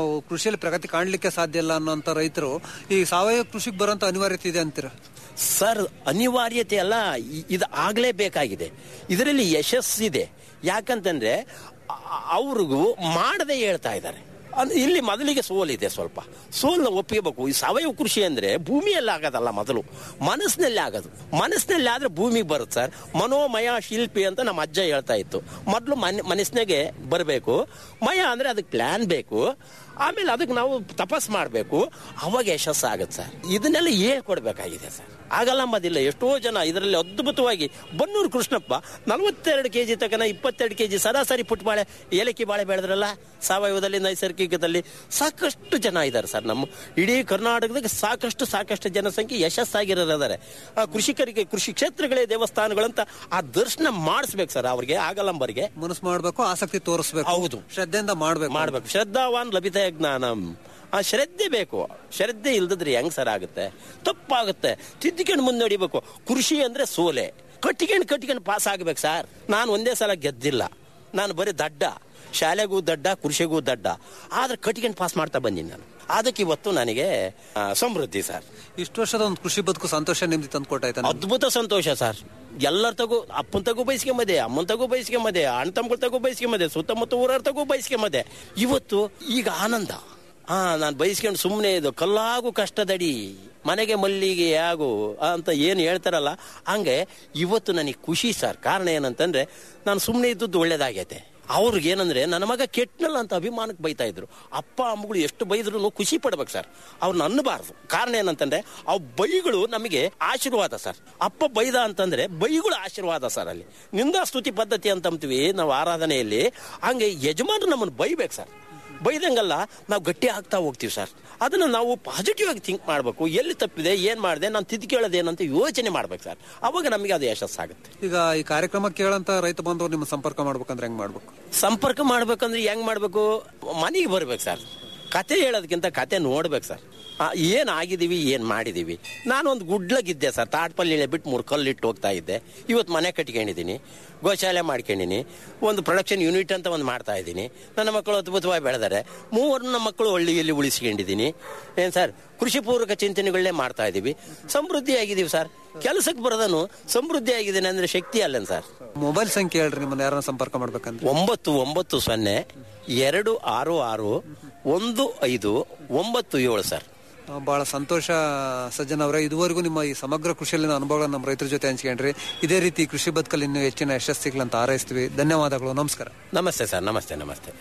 ಕೃಷಿಯಲ್ಲಿ ಪ್ರಗತಿ ಕಾಣ್ಲಿಕ್ಕೆ ಸಾಧ್ಯ ಇಲ್ಲ ಅನ್ನೋಂತ ರೈತರು ಈ ಸಾವಯವ ಕೃಷಿಗೆ ಬರೋಂತ ಅನಿವಾರ್ಯತೆ ಇದೆ ಅಂತೀರಾ ಸರ್ ಅನಿವಾರ್ಯತೆ ಅಲ್ಲ ಇ- ಇದು ಆಗಲೇಬೇಕಾಗಿದೆ ಇದರಲ್ಲಿ ಯಶಸ್ಸಿದೆ ಯಾಕಂತಂದ್ರೆ ಅ- ಅವ್ರಿಗೂ ಮಾಡದೆ ಹೇಳ್ತಾ ಇದ್ದಾರೆ ಅಂದ್ರೆ ಇಲ್ಲಿ ಮೊದಲಿಗೆ ಸೋಲಿದೆ ಸ್ವಲ್ಪ ಸೋಲ್ನ ಒಪ್ಪಿಬೇಕು ಈ ಸಾವಯವ ಕೃಷಿ ಅಂದ್ರೆ ಭೂಮಿಯಲ್ಲಿ ಆಗೋದಲ್ಲ ಮೊದಲು ಮನಸ್ಸಿನಲ್ಲಿ ಆಗೋದು ಮನಸ್ಸಿನಲ್ಲಿ ಆದ್ರೆ ಭೂಮಿಗೆ ಬರುತ್ತೆ ಸರ್ ಮನೋಮಯ ಶಿಲ್ಪಿ ಅಂತ ನಮ್ಮ ಅಜ್ಜ ಹೇಳ್ತಾ ಇತ್ತು ಮೊದಲು ಮನ್ ಮನಸ್ಸಿನಾಗೆ ಬರಬೇಕು ಮಯ ಅಂದ್ರೆ ಅದಕ್ಕೆ ಪ್ಲಾನ್ ಬೇಕು ಆಮೇಲೆ ಅದಕ್ಕೆ ನಾವು ತಪಸ್ ಮಾಡಬೇಕು ಅವಾಗ ಯಶಸ್ಸು ಆಗುತ್ತೆ ಸರ್ ಇದನ್ನೆಲ್ಲ ಹೇಳ್ಕೊಡ್ಬೇಕಾಗಿದೆ ಸರ್ ಆಗಲ್ಲ ಅಂಬೋದಿಲ್ಲ ಎಷ್ಟೋ ಜನ ಇದರಲ್ಲಿ ಅದ್ಭುತವಾಗಿ ಬನ್ನೂರು ಕೃಷ್ಣಪ್ಪ ನಲವತ್ತೆರಡು ಕೆ ಜಿ ತಕನ ಇಪ್ಪತ್ತೆರಡು ಕೆ ಜಿ ಸರಾಸರಿ ಪುಟ್ಟ ಬಾಳೆ ಏಲಕ್ಕಿ ಬಾಳೆ ಬೆಳೆದ್ರಲ್ಲ ಸಾವಯವದಲ್ಲಿ ನೈಸರ್ಗಿಕದಲ್ಲಿ ಸಾಕಷ್ಟು ಜನ ಇದ್ದಾರೆ ಸರ್ ನಮ್ಮ ಇಡೀ ಕರ್ನಾಟಕದಾಗ ಸಾಕಷ್ಟು ಸಾಕಷ್ಟು ಜನಸಂಖ್ಯೆ ಯಶಸ್ಸಾಗಿರೋದಾರೆ ಆ ಕೃಷಿಕರಿಗೆ ಕೃಷಿ ಕ್ಷೇತ್ರಗಳೇ ದೇವಸ್ಥಾನಗಳಂತ ಆ ದರ್ಶನ ಮಾಡಿಸ್ಬೇಕು ಸರ್ ಅವ್ರಿಗೆ ಆಗಲ್ಲಂಬರಿಗೆ ಮನಸ್ಸು ಮಾಡ್ಬೇಕು ಆಸಕ್ತಿ ತೋರಿಸ್ಬೇಕು ಹೌದು ಶ್ರದ್ಧೆಯಿಂದ ಮಾಡ್ಬೇಕು ಮಾಡ್ಬೇಕು ಶ್ರದ್ಧಾವಾನ್ ಲಭಿತ ಜ್ಞಾನಂ ಆ ಶ್ರದ್ಧೆ ಬೇಕು ಶ್ರದ್ಧೆ ಇಲ್ದಿದ್ರೆ ಹೆಂಗ್ ಸರ್ ಆಗುತ್ತೆ ತಪ್ಪಾಗುತ್ತೆ ತಿದ್ದಿಕೊಂಡು ಮುನ್ನಡಿಬೇಕು ಕೃಷಿ ಅಂದ್ರೆ ಸೋಲೆ ಕಟ್ಟಿಕೊಂಡು ಕಟ್ಟಿಕೊಂಡು ಪಾಸ್ ಆಗ್ಬೇಕು ಸರ್ ನಾನು ಒಂದೇ ಸಲ ಗೆದ್ದಿಲ್ಲ ನಾನು ಬರೀ ದಡ್ಡ ಶಾಲೆಗೂ ದಡ್ಡ ಕೃಷಿಗೂ ದಡ್ಡ ಆದ್ರೆ ಕಟ್ಟಿಕೊಂಡು ಪಾಸ್ ಮಾಡ್ತಾ ಬಂದೀನಿ ನಾನು ಅದಕ್ಕೆ ಇವತ್ತು ನನಗೆ ಆ, ಸಮೃದ್ಧಿ ಸರ್ ಇಷ್ಟು ವರ್ಷದ ಒಂದು ಕೃಷಿ ಬದುಕು ಸಂತೋಷ ನಿಮ್ದು ತಂದ್ಕೊಟ್ಟಾಯ್ತಾ ನಿಮ್ಗೆ? ಅದ್ಭುತ ಸಂತೋಷ ಸರ್ ಎಲ್ಲರ ತಗೋ ಅಪ್ಪನ ತಗೋ ಬಯಸ್ಕೊಂಬದೆ ಅಮ್ಮನ ತಗೋ ಬಯಸ್ಕೊಂಬದೆ ಅಣ್ಣ ತಮ್ಮಗಳ ತಗೋ ಬಯಸ್ಕೊಂಬದೆ ಸುತ್ತಮುತ್ತ ಊರವ್ರ ತಗೋ ಬಯಸ್ಕೊಂಬದೆ ಇವತ್ತು ಈಗ ಆನಂದ ಹಾ ನಾನು ಬಯಸ್ಕೊಂಡು ಸುಮ್ಮನೆ ಇದು ಕಲ್ಲಾಗು ಕಷ್ಟದಡಿ ಮನೆಗೆ ಮಲ್ಲಿಗೆ ಆಗು ಅಂತ ಏನು ಹೇಳ್ತಾರಲ್ಲ ಹಂಗೆ ಇವತ್ತು ನನಗೆ ಖುಷಿ ಸರ್ ಕಾರಣ ಏನಂತಂದ್ರೆ ನಾನು ಸುಮ್ಮನೆ ಇದ್ದದ್ದು ಒಳ್ಳೇದಾಗೈತೆ ಅವ್ರಿಗೆ ಏನಂದ್ರೆ ನನ್ನ ಮಗ ಕೆಟ್ಟನಲ್ಲ ಅಂತ ಅಭಿಮಾನಕ್ಕೆ ಬೈತಾ ಇದ್ರು ಅಪ್ಪ ಅಮ್ಮಗಳು ಎಷ್ಟು ಬೈದ್ರು ಖುಷಿ ಪಡ್ಬೇಕು ಸರ್ ಅವ್ರನ್ನ ಅನ್ನಬಾರ್ದು ಕಾರಣ ಏನಂತಂದ್ರೆ ಅವ್ ಬೈಗಳು ನಮಗೆ ಆಶೀರ್ವಾದ ಸರ್ ಅಪ್ಪ ಬೈದ ಅಂತಂದ್ರೆ ಬೈಗಳು ಆಶೀರ್ವಾದ ಸರ್ ಅಲ್ಲಿ ನಿಂದಾ ಸ್ತುತಿ ಪದ್ಧತಿ ಅಂತ ಅಂತೀವಿ ನಾವು ಆರಾಧನೆಯಲ್ಲಿ ಹಂಗೆ ಯಜಮಾನರು ನಮ್ಮನ್ನು ಬೈಬೇಕು ಸರ್ ಬೈದಂಗಲ್ಲ ನಾವು ಗಟ್ಟಿ ಆಗ್ತಾ ಹೋಗ್ತೀವಿ ಸರ್ ಅದನ್ನ ನಾವು ಪಾಸಿಟಿವ್ ಆಗಿ ಥಿಂಕ್ ಮಾಡಬೇಕು ಎಲ್ಲಿ ತಪ್ಪಿದೆ ಏನ್ ಮಾಡಿದೆ ನಾನು ತಿದ್ಕೊಳ್ಳೋದೇನಂತ ಯೋಚನೆ ಮಾಡ್ಬೇಕು ಸರ್ ಅವಾಗ ನಮಗೆ ಅದು ಯಶಸ್ಸಾಗುತ್ತೆ ಈಗ ಈ ಕಾರ್ಯಕ್ರಮ ಕೇಳಂತ ರೈತ ಬಂದವರು ನಿಮ್ಮ ಸಂಪರ್ಕ ಮಾಡ್ಬೇಕಂದ್ರೆ ಹೆಂಗ್ ಮಾಡ್ಬೇಕು ಸಂಪರ್ಕ ಮಾಡ್ಬೇಕಂದ್ರೆ ಹೆಂಗ್ ಮಾಡ್ಬೇಕು ಮನೆಗೆ ಬರ್ಬೇಕು ಸರ್ ಕತೆ ಹೇಳೋದಕ್ಕಿಂತ ಕತೆ ನೋಡ್ಬೇಕು ಸರ್ ಆ, ಏನ್ ಆಗಿದೀವಿ ಏನ್ ಮಾಡಿದೀವಿ ನಾನೊಂದು ಗುಡ್ಲಗಿದ್ದೆ ಸರ್ ತಾಟ್ಪಲ್ಲಿ ಬಿಟ್ಟು ಮೂರು ಕಲ್ಲು ಇಟ್ಟು ಹೋಗ್ತಾ ಇದ್ದೆ ಇವತ್ತು ಮನೆ ಕಟ್ಕೊಂಡಿದ್ದೀನಿ ಗೋಶಾಲೆ ಮಾಡ್ಕೊಂಡಿನಿ ಒಂದು ಪ್ರೊಡಕ್ಷನ್ ಯೂನಿಟ್ ಅಂತ ಒಂದು ಮಾಡ್ತಾ ಇದ್ದೀನಿ ನನ್ನ ಮಕ್ಕಳು ಅದ್ಭುತವಾಗಿ ಬೆಳೆದಾರೆ ಮೂವರು ನಮ್ಮ ಮಕ್ಕಳು ಹಳ್ಳಿಯಲ್ಲಿ ಉಳಿಸ್ಕೊಂಡಿದ್ದೀನಿ ಏನ್ ಸರ್ ಕೃಷಿ ಪೂರ್ವಕ ಚಿಂತನೆಗಳನ್ನೇ ಮಾಡ್ತಾ ಇದ್ದೀವಿ ಸಮೃದ್ಧಿ ಆಗಿದ್ದೀವಿ ಸರ್ ಕೆಲಸಕ್ಕೆ ಬರೋದನ್ನು ಸಮೃದ್ಧಿ ಆಗಿದ್ದೀನಿ ಅಂದ್ರೆ ಶಕ್ತಿ ಅಲ್ಲೇನು ಸರ್ ಮೊಬೈಲ್ ಸಂಖ್ಯೆ ಹೇಳ್ರಿ ನಿಮ್ಮನ್ನ ಯಾರನ್ನ ಸಂಪರ್ಕ ಮಾಡ್ಬೇಕಂದ್ರೆ ಒಂಬತ್ತು ಒಂಬತ್ತು ಸೊನ್ನೆ ಎರಡು ಆರು ಆರು ಒಂದು ಐದು ಒಂಬತ್ತು ಏಳು ಸರ್ ಆ, ಬಹಳ ಸಂತೋಷ ಸಜ್ಜನ್ ಅವರೇ ಇದುವರೆಗೂ ನಿಮ್ಮ ಈ ಸಮಗ್ರ ಕೃಷಿಯಲ್ಲಿನ ಅನುಭವಗಳನ್ನ ನಮ್ಮ ರೈತರ ಜೊತೆ ಹಂಚ್ಕೊಂಡ್ರಿ ಇದೇ ರೀತಿ ಕೃಷಿ ಬದುಕಲ್ಲಿ ಇನ್ನೂ ಹೆಚ್ಚಿನ ಯಶಸ್ಸಿಗಳಂತ ಹಾರೈಸ್ತೀವಿ ಧನ್ಯವಾದಗಳು ನಮಸ್ಕಾರ ನಮಸ್ತೆ ಸರ್ ನಮಸ್ತೆ ನಮಸ್ತೆ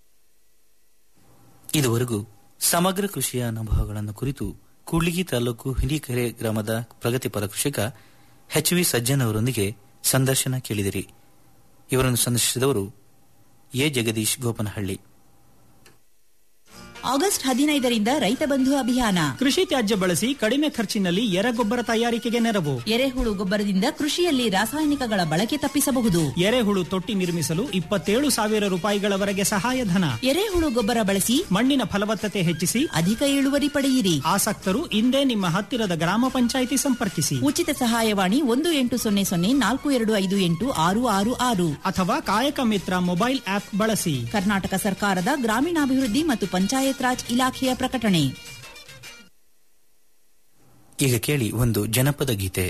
ಇದುವರೆಗೂ ಸಮಗ್ರ ಕೃಷಿಯ ಅನುಭವಗಳನ್ನು ಕುರಿತು ಕೂಡ್ಲಿಗಿ ತಾಲೂಕು ಹಿರಿಕೆರೆ ಗ್ರಾಮದ ಪ್ರಗತಿಪರ ಕೃಷಿಕ ಎಚ್ ವಿ ಸಜ್ಜನ್ ಅವರೊಂದಿಗೆ ಸಂದರ್ಶನ ಕೇಳಿದಿರಿ ಇವರನ್ನು ಸಂದರ್ಶಿಸಿದವರು ಎ ಜಗದೀಶ್ ಗೋಪನಹಳ್ಳಿ ಆಗಸ್ಟ್ ಹದಿನೈದರಿಂದ ರೈತ ಬಂಧು ಅಭಿಯಾನ ಕೃಷಿ ತ್ಯಾಜ್ಯ ಬಳಸಿ ಕಡಿಮೆ ಖರ್ಚಿನಲ್ಲಿ ಎರೆಗೊಬ್ಬರ ತಯಾರಿಕೆಗೆ ನೆರವು ಎರೆಹುಳು ಗೊಬ್ಬರದಿಂದ ಕೃಷಿಯಲ್ಲಿ ರಾಸಾಯನಿಕಗಳ ಬಳಕೆ ತಪ್ಪಿಸಬಹುದು ಎರೆಹುಳು ತೊಟ್ಟಿ ನಿರ್ಮಿಸಲು ಇಪ್ಪತ್ತೇಳು ಸಾವಿರ ರೂಪಾಯಿಗಳವರೆಗೆ ಸಹಾಯಧನ ಎರೆಹುಳು ಗೊಬ್ಬರ ಬಳಸಿ ಮಣ್ಣಿನ ಫಲವತ್ತತೆ ಹೆಚ್ಚಿಸಿ ಅಧಿಕ ಇಳುವರಿ ಪಡೆಯಿರಿ ಆಸಕ್ತರು ಇಂದೇ ನಿಮ್ಮ ಹತ್ತಿರದ ಗ್ರಾಮ ಪಂಚಾಯಿತಿ ಸಂಪರ್ಕಿಸಿ ಉಚಿತ ಸಹಾಯವಾಣಿ ಒಂದು ಎಂಟು ಸೊನ್ನೆ ಸೊನ್ನೆ ನಾಲ್ಕು ಎರಡು ಐದು ಎಂಟು ಆರು ಆರು ಆರು ಅಥವಾ ಕಾಯಕ ಮಿತ್ರ ಮೊಬೈಲ್ ಆಪ್ ಬಳಸಿ ಕರ್ನಾಟಕ ಸರ್ಕಾರದ ಗ್ರಾಮೀಣಾಭಿವೃದ್ಧಿ ಮತ್ತು ಪಂಚಾಯತ್ ರಾಜ್ ಇಲಾಖೆಯ ಪ್ರಕಟಣೆ ಈಗ ಕೇಳಿ ಒಂದು ಜನಪದ ಗೀತೆ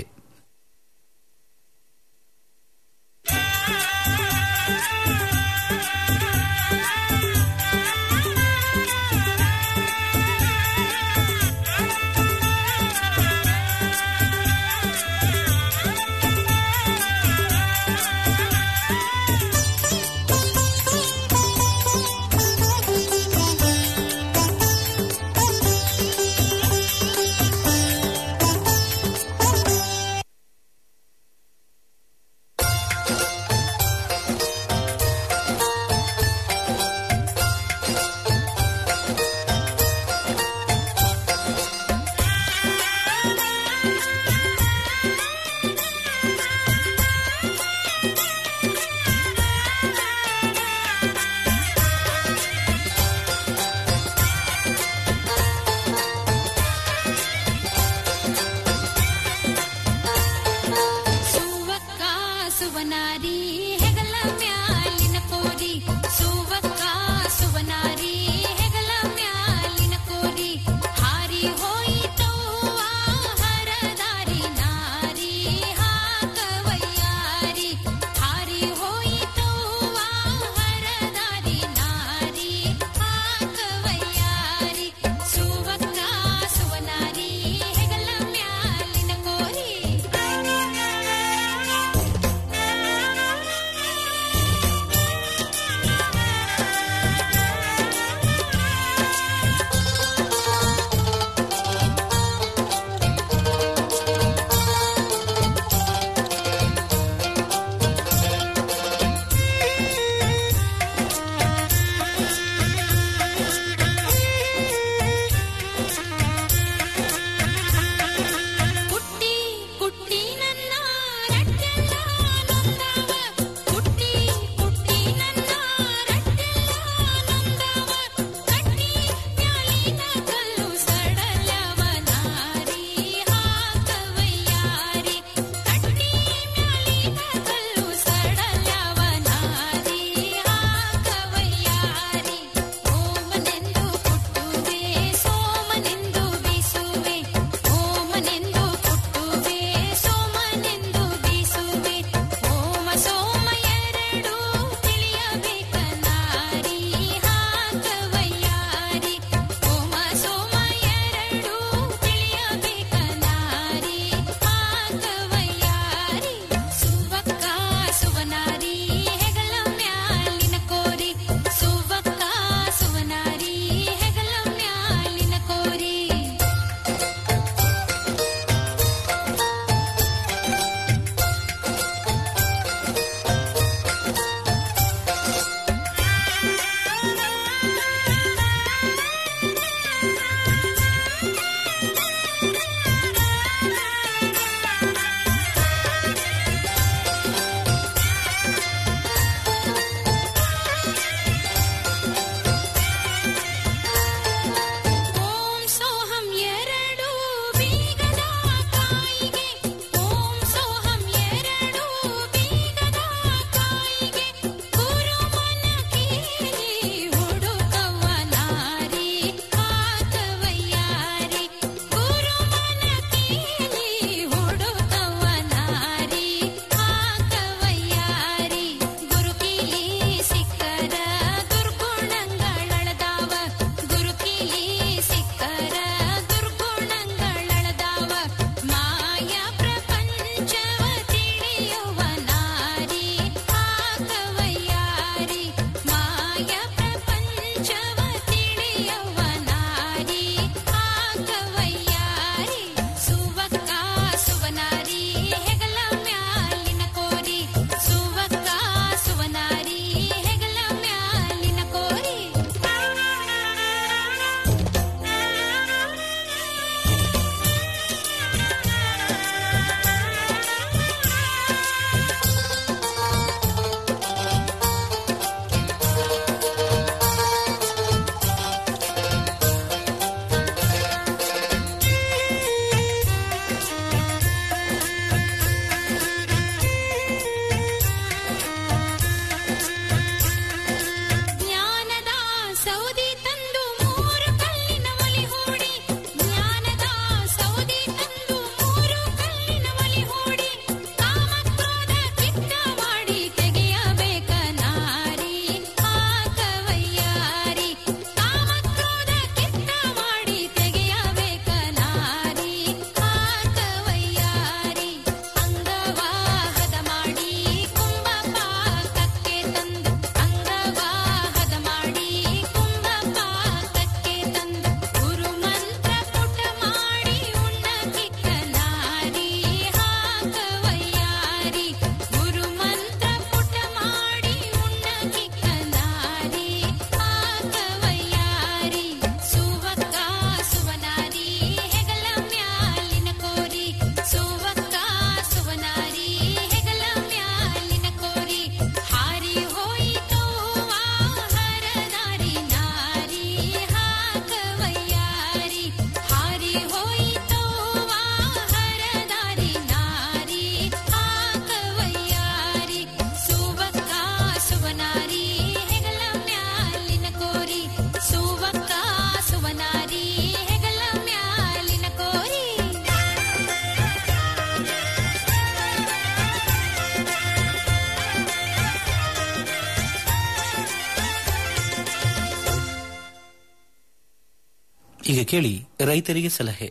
ಕೇಳಿ ರೈತರಿಗೆ ಸಲಹೆ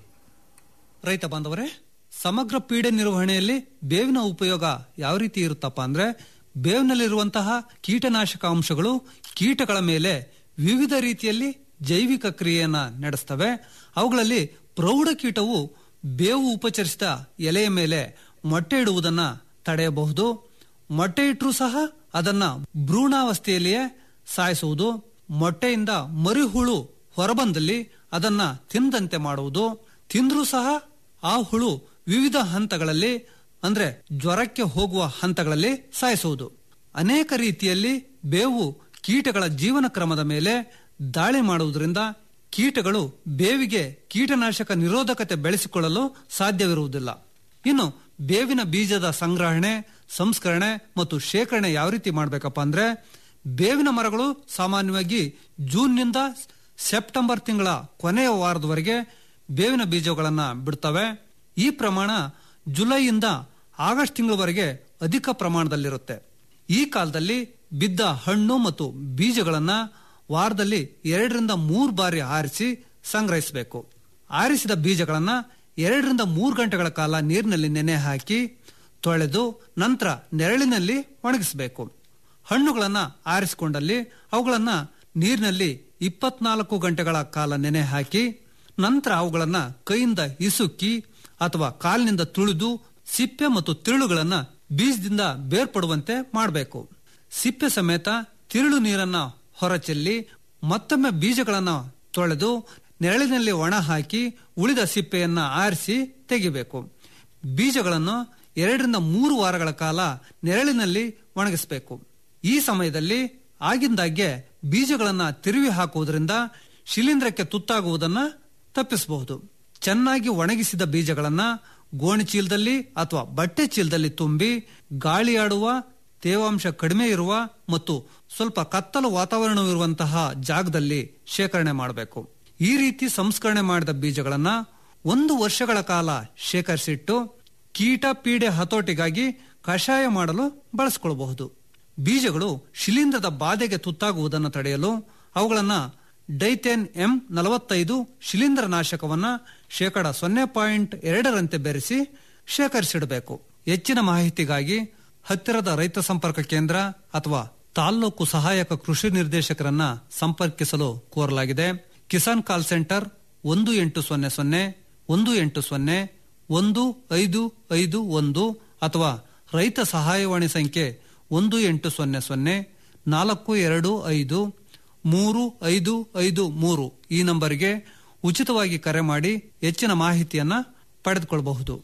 ರೈತ ಬಾಂಧವರೇ ಸಮಗ್ರ ಪೀಡೆ ನಿರ್ವಹಣೆಯಲ್ಲಿ ಬೇವಿನ ಉಪಯೋಗ ಯಾವ ರೀತಿ ಇರುತ್ತಪ್ಪ ಅಂದ್ರೆ ಬೇವಿನಲ್ಲಿರುವಂತಹ ಕೀಟನಾಶಕ ಅಂಶಗಳು ಕೀಟಗಳ ಮೇಲೆ ವಿವಿಧ ರೀತಿಯಲ್ಲಿ ಜೈವಿಕ ಕ್ರಿಯೆಯನ್ನ ನಡೆಸ್ತವೆ ಅವುಗಳಲ್ಲಿ ಪ್ರೌಢ ಕೀಟವು ಬೇವು ಉಪಚರಿಸಿದ ಎಲೆಯ ಮೇಲೆ ಮೊಟ್ಟೆ ಇಡುವುದನ್ನ ತಡೆಯಬಹುದು ಮೊಟ್ಟೆ ಇಟ್ಟರೂ ಸಹ ಅದನ್ನ ಭ್ರೂಣಾವಸ್ಥೆಯಲ್ಲಿಯೇ ಸಾಯಿಸುವುದು ಮೊಟ್ಟೆಯಿಂದ ಮರಿಹುಳು ಹೊರಬಂದಲ್ಲಿ ಅದನ್ನ ತಿಂದಂತೆ ಮಾಡುವುದು ತಿಂದ್ರೂ ಸಹ ಆ ಹುಳು ವಿವಿಧ ಹಂತಗಳಲ್ಲಿ ಅಂದ್ರೆ ಜ್ವರಕ್ಕೆ ಹೋಗುವ ಹಂತಗಳಲ್ಲಿ ಸಾಯಿಸುವುದು ಅನೇಕ ರೀತಿಯಲ್ಲಿ ಬೇವು ಕೀಟಗಳ ಜೀವನ ಕ್ರಮದ ಮೇಲೆ ದಾಳಿ ಮಾಡುವುದರಿಂದ ಕೀಟಗಳು ಬೇವಿಗೆ ಕೀಟನಾಶಕ ನಿರೋಧಕತೆ ಬೆಳೆಸಿಕೊಳ್ಳಲು ಸಾಧ್ಯವಿರುವುದಿಲ್ಲ ಇನ್ನು ಬೇವಿನ ಬೀಜದ ಸಂಗ್ರಹಣೆ ಸಂಸ್ಕರಣೆ ಮತ್ತು ಶೇಖರಣೆ ಯಾವ ರೀತಿ ಮಾಡಬೇಕಪ್ಪ ಅಂದ್ರೆ ಬೇವಿನ ಮರಗಳು ಸಾಮಾನ್ಯವಾಗಿ ಜೂನ್ನಿಂದ ಸೆಪ್ಟೆಂಬರ್ ತಿಂಗಳ ಕೊನೆಯ ವಾರದವರೆಗೆ ಬೇವಿನ ಬೀಜಗಳನ್ನ ಬಿಡ್ತವೆ ಈ ಪ್ರಮಾಣ ಜುಲೈಯಿಂದ ಆಗಸ್ಟ್ ತಿಂಗಳವರೆಗೆ ಅಧಿಕ ಪ್ರಮಾಣದಲ್ಲಿರುತ್ತೆ ಈ ಕಾಲದಲ್ಲಿ ಬಿದ್ದ ಹಣ್ಣು ಮತ್ತು ಬೀಜಗಳನ್ನ ವಾರದಲ್ಲಿ ಎರಡರಿಂದ ಮೂರು ಬಾರಿ ಆರಿಸಿ ಸಂಗ್ರಹಿಸಬೇಕು ಆರಿಸಿದ ಬೀಜಗಳನ್ನ ಎರಡರಿಂದ ಮೂರು ಗಂಟೆಗಳ ಕಾಲ ನೀರಿನಲ್ಲಿ ನೆನೆ ಹಾಕಿ ತೊಳೆದು ನಂತರ ನೆರಳಿನಲ್ಲಿ ಒಣಗಿಸಬೇಕು ಹಣ್ಣುಗಳನ್ನ ಆರಿಸಿಕೊಂಡಲ್ಲಿ ಅವುಗಳನ್ನ ನೀರಿನಲ್ಲಿ ಇಪ್ಪತ್ನಾಲ್ಕು ಗಂಟೆಗಳ ಕಾಲ ನೆನೆ ಹಾಕಿ ನಂತರ ಅವುಗಳನ್ನ ಕೈಯಿಂದ ಇಸುಕಿ ಅಥವಾ ಕಾಲಿನಿಂದ ತುಳಿದು ಸಿಪ್ಪೆ ಮತ್ತು ತಿರುಳುಗಳನ್ನ ಬೀಜದಿಂದ ಬೇರ್ಪಡುವಂತೆ ಮಾಡಬೇಕು ಸಿಪ್ಪೆ ಸಮೇತ ತಿರುಳು ನೀರನ್ನ ಹೊರಚೆಲ್ಲಿ ಮತ್ತೊಮ್ಮೆ ಬೀಜಗಳನ್ನ ತೊಳೆದು ನೆರಳಿನಲ್ಲಿ ಒಣ ಹಾಕಿ ಉಳಿದ ಸಿಪ್ಪೆಯನ್ನ ಆರಿಸಿ ತೆಗಿಬೇಕು ಬೀಜಗಳನ್ನು ಎರಡರಿಂದ ಮೂರು ವಾರಗಳ ಕಾಲ ನೆರಳಿನಲ್ಲಿ ಒಣಗಿಸಬೇಕು ಈ ಸಮಯದಲ್ಲಿ ಆಗಿಂದಾಗ್ಗೆ ಬೀಜಗಳನ್ನ ತಿರುವಿ ಹಾಕುವುದರಿಂದ ಶಿಲೀಂಧ್ರಕ್ಕೆ ತುತ್ತಾಗುವುದನ್ನ ತಪ್ಪಿಸಬಹುದು ಚೆನ್ನಾಗಿ ಒಣಗಿಸಿದ ಬೀಜಗಳನ್ನ ಗೋಣಿ ಚೀಲದಲ್ಲಿ ಅಥವಾ ಬಟ್ಟೆ ಚೀಲದಲ್ಲಿ ತುಂಬಿ ಗಾಳಿಯಾಡುವ ತೇವಾಂಶ ಕಡಿಮೆ ಇರುವ ಮತ್ತು ಸ್ವಲ್ಪ ಕತ್ತಲು ವಾತಾವರಣವಿರುವಂತಹ ಜಾಗದಲ್ಲಿ ಶೇಖರಣೆ ಮಾಡಬೇಕು ಈ ರೀತಿ ಸಂಸ್ಕರಣೆ ಮಾಡಿದ ಬೀಜಗಳನ್ನ ಒಂದು ವರ್ಷಗಳ ಕಾಲ ಶೇಖರಿಸಿಟ್ಟು ಕೀಟ ಪೀಡೆ ಹತೋಟಿಗಾಗಿ ಕಷಾಯ ಮಾಡಲು ಬಳಸಿಕೊಳ್ಳಬಹುದು ಬೀಜಗಳು ಶಿಲೀಂಧ್ರದ ಬಾಧೆಗೆ ತುತ್ತಾಗುವುದನ್ನು ತಡೆಯಲು ಅವುಗಳನ್ನ ಡೈಥೇನ್ ಎಂ ನಲವತ್ತೈದು ಶಿಲೀಂಧ್ರ ನಾಶಕವನ್ನ ಶೇಕಡ ಸೊನ್ನೆ ಪಾಯಿಂಟ್ ಎರಡರಂತೆ ಬೆರೆಸಿ ಶೇಖರಿಸಿಡಬೇಕು ಹೆಚ್ಚಿನ ಮಾಹಿತಿಗಾಗಿ ಹತ್ತಿರದ ರೈತ ಸಂಪರ್ಕ ಕೇಂದ್ರ ಅಥವಾ ತಾಲ್ಲೂಕು ಸಹಾಯಕ ಕೃಷಿ ನಿರ್ದೇಶಕರನ್ನ ಸಂಪರ್ಕಿಸಲು ಕೋರಲಾಗಿದೆ ಕಿಸಾನ್ ಕಾಲ್ ಸೆಂಟರ್ ಒಂದು ಎಂಟು ಸೊನ್ನೆ ಸೊನ್ನೆ ಒಂದು ಎಂಟು ಸೊನ್ನೆ ಒಂದು ಐದು ಐದು ಒಂದು ಅಥವಾ ರೈತ ಸಹಾಯವಾಣಿ ಸಂಖ್ಯೆ ಒಂದು ಎಂಟು ಸೊನ್ನೆ ಸೊನ್ನೆ ನಾಲ್ಕು ಎರಡು ಐದು ಮೂರು ಐದು ಐದು ಮೂರು ಈ ನಂಬರ್ಗೆ ಉಚಿತವಾಗಿ ಕರೆ ಮಾಡಿ ಹೆಚ್ಚಿನ ಮಾಹಿತಿಯನ್ನ ಪಡೆದುಕೊಳ್ಳಬಹುದು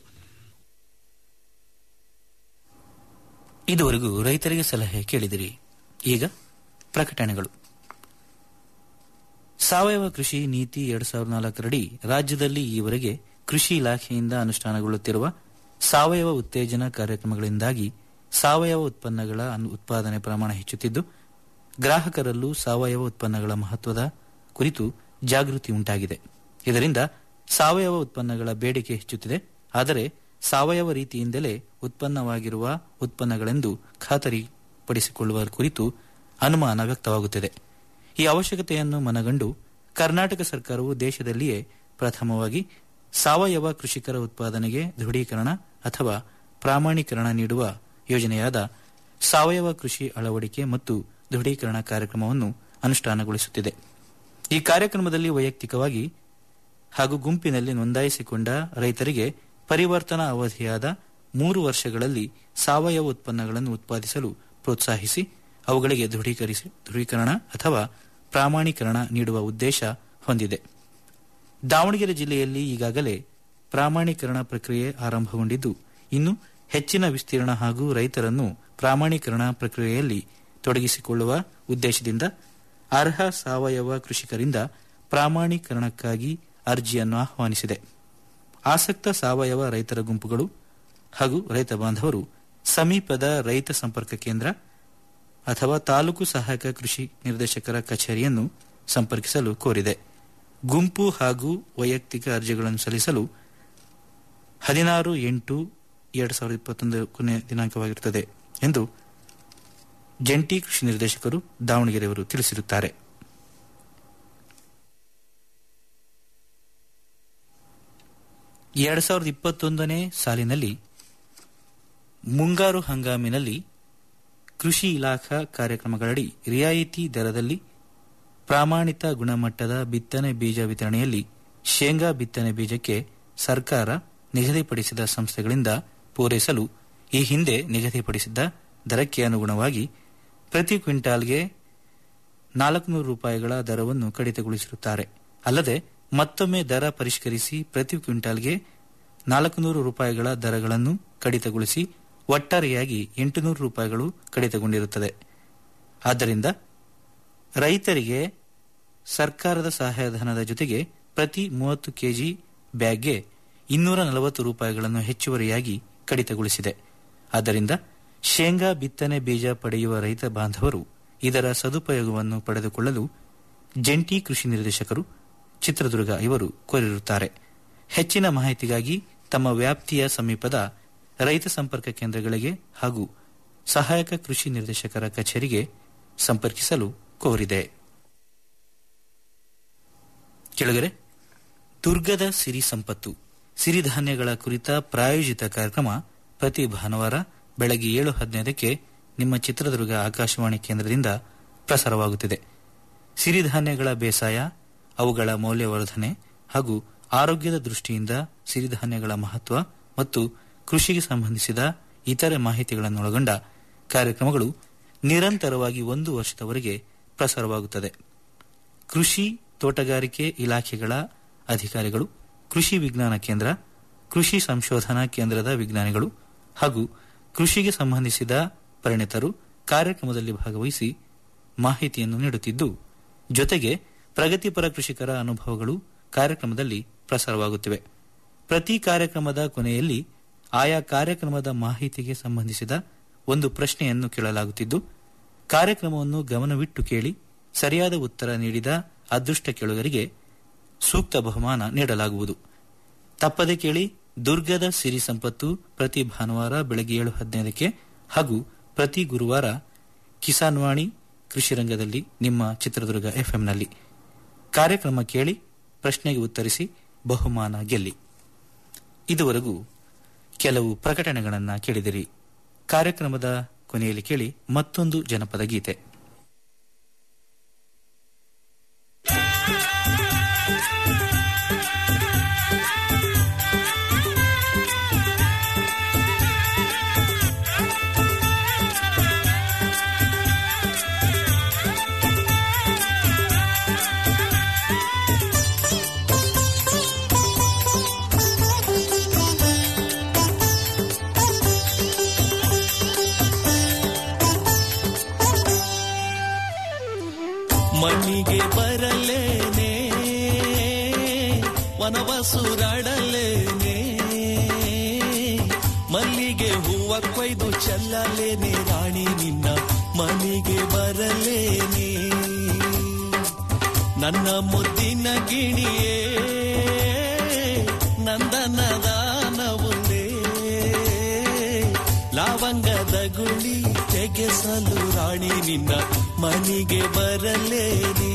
ಇದುವರೆಗೂ ರೈತರಿಗೆ ಸಲಹೆ ಕೇಳಿದಿರಿ ಈಗ ಪ್ರಕಟಣೆಗಳು ಸಾವಯವ ಕೃಷಿ ನೀತಿ ಎರಡ್ ಸಾವಿರದ ನಾಲ್ಕರಡಿ ರಾಜ್ಯದಲ್ಲಿ ಈವರೆಗೆ ಕೃಷಿ ಇಲಾಖೆಯಿಂದ ಅನುಷ್ಠಾನಗೊಳ್ಳುತ್ತಿರುವ ಸಾವಯವ ಉತ್ತೇಜನ ಕಾರ್ಯಕ್ರಮಗಳಿಂದಾಗಿ ಸಾವಯವ ಉತ್ಪನ್ನಗಳ ಅನ್- ಉತ್ಪಾದನೆ ಪ್ರಮಾಣ ಹೆಚ್ಚುತ್ತಿದ್ದು ಗ್ರಾಹಕರಲ್ಲೂ ಸಾವಯವ ಉತ್ಪನ್ನಗಳ ಮಹತ್ವದ ಕುರಿತು ಜಾಗೃತಿ ಉಂಟಾಗಿದೆ ಇದರಿಂದ ಸಾವಯವ ಉತ್ಪನ್ನಗಳ ಬೇಡಿಕೆ ಹೆಚ್ಚುತ್ತಿದೆ ಆದರೆ ಸಾವಯವ ರೀತಿಯಿಂದಲೇ ಉತ್ಪನ್ನವಾಗಿರುವ ಉತ್ಪನ್ನಗಳೆಂದು ಖಾತರಿಪಡಿಸಿಕೊಳ್ಳುವ ಕುರಿತು ಅನುಮಾನ ವ್ಯಕ್ತವಾಗುತ್ತಿದೆ ಈ ಅವಶ್ಯಕತೆಯನ್ನು ಮನಗಂಡು ಕರ್ನಾಟಕ ಸರ್ಕಾರವು ದೇಶದಲ್ಲಿಯೇ ಪ್ರಥಮವಾಗಿ ಸಾವಯವ ಕೃಷಿಕರ ಉತ್ಪಾದನೆಗೆ ದೃಢೀಕರಣ ಅಥವಾ ಪ್ರಾಮಾಣೀಕರಣ ನೀಡುವ ಯೋಜನೆಯಾದ ಸಾವಯವ ಕೃಷಿ ಅಳವಡಿಕೆ ಮತ್ತು ದೃಢೀಕರಣ ಕಾರ್ಯಕ್ರಮವನ್ನು ಅನುಷ್ಠಾನಗೊಳಿಸುತ್ತಿದೆ ಈ ಕಾರ್ಯಕ್ರಮದಲ್ಲಿ ವೈಯಕ್ತಿಕವಾಗಿ ಹಾಗೂ ಗುಂಪಿನಲ್ಲಿ ನೋಂದಾಯಿಸಿಕೊಂಡ ರೈತರಿಗೆ ಪರಿವರ್ತನಾ ಅವಧಿಯಾದ ಮೂರು ವರ್ಷಗಳಲ್ಲಿ ಸಾವಯವ ಉತ್ಪನ್ನಗಳನ್ನು ಉತ್ಪಾದಿಸಲು ಪ್ರೋತ್ಸಾಹಿಸಿ ಅವುಗಳಿಗೆ ದೃಢೀಕರಿಸಿ ದೃಢೀಕರಣ ಅಥವಾ ಪ್ರಾಮಾಣೀಕರಣ ನೀಡುವ ಉದ್ದೇಶ ಹೊಂದಿದೆ ದಾವಣಗೆರೆ ಜಿಲ್ಲೆಯಲ್ಲಿ ಈಗಾಗಲೇ ಪ್ರಾಮಾಣೀಕರಣ ಪ್ರಕ್ರಿಯೆ ಆರಂಭಗೊಂಡಿದ್ದು ಇನ್ನು ಹೆಚ್ಚಿನ ವಿಸ್ತೀರ್ಣ ಹಾಗೂ ರೈತರನ್ನು ಪ್ರಾಮಾಣೀಕರಣ ಪ್ರಕ್ರಿಯೆಯಲ್ಲಿ ತೊಡಗಿಸಿಕೊಳ್ಳುವ ಉದ್ದೇಶದಿಂದ ಅರ್ಹ ಸಾವಯವ ಕೃಷಿಕರಿಂದ ಪ್ರಾಮಾಣೀಕರಣಕ್ಕಾಗಿ ಅರ್ಜಿಯನ್ನು ಆಹ್ವಾನಿಸಿದೆ ಆಸಕ್ತ ಸಾವಯವ ರೈತರ ಗುಂಪುಗಳು ಹಾಗೂ ರೈತ ಬಾಂಧವರು ಸಮೀಪದ ರೈತ ಸಂಪರ್ಕ ಕೇಂದ್ರ ಅಥವಾ ತಾಲೂಕು ಸಹಾಯಕ ಕೃಷಿ ನಿರ್ದೇಶಕರ ಕಚೇರಿಯನ್ನು ಸಂಪರ್ಕಿಸಲು ಕೋರಿದೆ ಗುಂಪು ಹಾಗೂ ವೈಯಕ್ತಿಕ ಅರ್ಜಿಗಳನ್ನು ಸಲ್ಲಿಸಲು ಹದಿನಾರು ಎಂಟು ಎರಡು ಸಾವಿರದ ಇಪ್ಪತ್ತೊಂದು ಕೊನೆಯ ದಿನಾಂಕವಾಗಿರುತ್ತದೆ ಎಂದು ಜಂಟಿ ಕೃಷಿ ನಿರ್ದೇಶಕರು ದಾವಣಗೆರೆಯವರು ತಿಳಿಸಿರುತ್ತಾರೆ ಎರಡ್ ಸಾವಿರದ ಇಪ್ಪತ್ತೊಂದನೇ ಸಾಲಿನಲ್ಲಿ ಮುಂಗಾರು ಹಂಗಾಮಿನಲ್ಲಿ ಕೃಷಿ ಇಲಾಖಾ ಕಾರ್ಯಕ್ರಮಗಳಡಿ ರಿಯಾಯಿತಿ ದರದಲ್ಲಿ ಪ್ರಾಮಾಣಿತ ಗುಣಮಟ್ಟದ ಬಿತ್ತನೆ ಬೀಜ ವಿತರಣೆಯಲ್ಲಿ ಶೇಂಗಾ ಬಿತ್ತನೆ ಬೀಜಕ್ಕೆ ಸರ್ಕಾರ ನಿಗದಿಪಡಿಸಿದ ಸಂಸ್ಥೆಗಳಿಂದ ಪೂರೈಸಲು ಈ ಹಿಂದೆ ನಿಗದಿಪಡಿಸಿದ್ದ ದರಕ್ಕೆ ಅನುಗುಣವಾಗಿ ಪ್ರತಿ ಕ್ವಿಂಟಾಲ್ಗೆ ನಾಲ್ಕುನೂರು ರೂಪಾಯಿಗಳ ದರವನ್ನು ಕಡಿತಗೊಳಿಸಿರುತ್ತಾರೆ ಅಲ್ಲದೆ ಮತ್ತೊಮ್ಮೆ ದರ ಪರಿಷ್ಕರಿಸಿ ಪ್ರತಿ ಕ್ವಿಂಟಾಲ್ಗೆ ನಾಲ್ಕುನೂರು ರೂಪಾಯಿಗಳ ದರಗಳನ್ನು ಕಡಿತಗೊಳಿಸಿ ಒಟ್ಟಾರೆಯಾಗಿ ಎಂಟುನೂರು ರೂಪಾಯಿಗಳು ಕಡಿತಗೊಂಡಿರುತ್ತದೆ ಆದ್ದರಿಂದ ರೈತರಿಗೆ ಸರ್ಕಾರದ ಸಹಾಯಧನದ ಜೊತೆಗೆ ಪ್ರತಿ ಮೂವತ್ತು ಕೆಜಿ ಬ್ಯಾಗ್ಗೆ ಇನ್ನೂರ ನಲವತ್ತು ರೂಪಾಯಿಗಳನ್ನು ಹೆಚ್ಚುವರಿಯಾಗಿ ಕಡಿತಗೊಳಿಸಿದೆ ಆದ್ದರಿಂದ ಶೇಂಗಾ ಬಿತ್ತನೆ ಬೀಜ ಪಡೆಯುವ ರೈತ ಬಾಂಧವರು ಇದರ ಸದುಪಯೋಗವನ್ನು ಪಡೆದುಕೊಳ್ಳಲು ಜಂಟಿ ಕೃಷಿ ನಿರ್ದೇಶಕರು ಚಿತ್ರದುರ್ಗ ಇವರು ಕೋರಿರುತ್ತಾರೆ ಹೆಚ್ಚಿನ ಮಾಹಿತಿಗಾಗಿ ತಮ್ಮ ವ್ಯಾಪ್ತಿಯ ಸಮೀಪದ ರೈತ ಸಂಪರ್ಕ ಕೇಂದ್ರಗಳಿಗೆ ಹಾಗೂ ಸಹಾಯಕ ಕೃಷಿ ನಿರ್ದೇಶಕರ ಕಚೇರಿಗೆ ಸಂಪರ್ಕಿಸಲು ಕೋರಿದೆ ಕೆಳಗರೆ ದುರ್ಗದ ಸಿರಿ ಸಂಪತ್ತು ಸಿರಿಧಾನ್ಯಗಳ ಕುರಿತ ಪ್ರಾಯೋಜಿತ ಕಾರ್ಯಕ್ರಮ ಪ್ರತಿ ಭಾನುವಾರ ಬೆಳಗ್ಗೆ ಏಳು ಹದಿನೈದಕ್ಕೆ ನಿಮ್ಮ ಚಿತ್ರದುರ್ಗ ಆಕಾಶವಾಣಿ ಕೇಂದ್ರದಿಂದ ಪ್ರಸಾರವಾಗುತ್ತಿದೆ ಸಿರಿಧಾನ್ಯಗಳ ಬೇಸಾಯ ಅವುಗಳ ಮೌಲ್ಯವರ್ಧನೆ ಹಾಗೂ ಆರೋಗ್ಯದ ದೃಷ್ಟಿಯಿಂದ ಸಿರಿಧಾನ್ಯಗಳ ಮಹತ್ವ ಮತ್ತು ಕೃಷಿಗೆ ಸಂಬಂಧಿಸಿದ ಇತರೆ ಮಾಹಿತಿಗಳನ್ನೊಳಗೊಂಡ ಕಾರ್ಯಕ್ರಮಗಳು ನಿರಂತರವಾಗಿ ಒಂದು ವರ್ಷದವರೆಗೆ ಪ್ರಸಾರವಾಗುತ್ತದೆ ಕೃಷಿ ತೋಟಗಾರಿಕೆ ಇಲಾಖೆಗಳ ಅಧಿಕಾರಿಗಳು ಕೃಷಿ ವಿಜ್ಞಾನ ಕೇಂದ್ರ ಕೃಷಿ ಸಂಶೋಧನಾ ಕೇಂದ್ರದ ವಿಜ್ಞಾನಿಗಳು ಹಾಗೂ ಕೃಷಿಗೆ ಸಂಬಂಧಿಸಿದ ಪರಿಣಿತರು ಕಾರ್ಯಕ್ರಮದಲ್ಲಿ ಭಾಗವಹಿಸಿ ಮಾಹಿತಿಯನ್ನು ನೀಡುತ್ತಿದ್ದು ಜೊತೆಗೆ ಪ್ರಗತಿಪರ ಕೃಷಿಕರ ಅನುಭವಗಳು ಕಾರ್ಯಕ್ರಮದಲ್ಲಿ ಪ್ರಸಾರವಾಗುತ್ತಿವೆ ಪ್ರತಿ ಕಾರ್ಯಕ್ರಮದ ಕೊನೆಯಲ್ಲಿ ಆಯಾ ಕಾರ್ಯಕ್ರಮದ ಮಾಹಿತಿಗೆ ಸಂಬಂಧಿಸಿದ ಒಂದು ಪ್ರಶ್ನೆಯನ್ನು ಕೇಳಲಾಗುತ್ತಿದ್ದು ಕಾರ್ಯಕ್ರಮವನ್ನು ಗಮನವಿಟ್ಟು ಕೇಳಿ ಸರಿಯಾದ ಉತ್ತರ ನೀಡಿದ ಅದೃಷ್ಟ ಕೇಳುಗರಿಗೆ ಸೂಕ್ತ ಬಹುಮಾನ ನೀಡಲಾಗುವುದು ತಪ್ಪದೆ ಕೇಳಿ ದುರ್ಗದ ಸಿರಿ ಸಂಪತ್ತು ಪ್ರತಿ ಭಾನುವಾರ ಬೆಳಗ್ಗೆ ಏಳು ಹದಿನೈದಕ್ಕೆ ಹಾಗೂ ಪ್ರತಿ ಗುರುವಾರ ಕಿಸಾನ್ವಾಣಿ ಕೃಷಿ ರಂಗದಲ್ಲಿ ನಿಮ್ಮ ಚಿತ್ರದುರ್ಗ ಎಫ್ಎಂನಲ್ಲಿ ಕಾರ್ಯಕ್ರಮ ಕೇಳಿ ಪ್ರಶ್ನೆಗೆ ಉತ್ತರಿಸಿ ಬಹುಮಾನ ಗೆಲ್ಲಿ ಇದುವರೆಗೂ ಕೆಲವು ಪ್ರಕಟಣೆಗಳನ್ನು ಕೇಳಿದಿರಿ ಕಾರ್ಯಕ್ರಮದ ಕೊನೆಯಲ್ಲಿ ಕೇಳಿ ಮತ್ತೊಂದು ಜನಪದ ಗೀತೆ ಮಣ್ಣಿಗೆ ಬರಲೇನೆ ವನವಸುರಾಡಲೇನೆ ಮಲ್ಲಿಗೆ ಹೂವ ಕೊಯ್ದು ಚೆಲ್ಲಲೇನೆ ರಾಣಿ ನಿನ್ನ ಮನೆಗೆ ಬರಲೇನೆ ನನ್ನ ಮುದ್ದಿನ ಗಿಣಿಯೇ ನಂದನದಾನವುಲೇ ಲಾವಂಗದ ಗುಳಿ ತೆಗೆಸಲು ರಾಣಿ ನಿನ್ನ ಮನೆಗೆ ಬರಲೇನೆ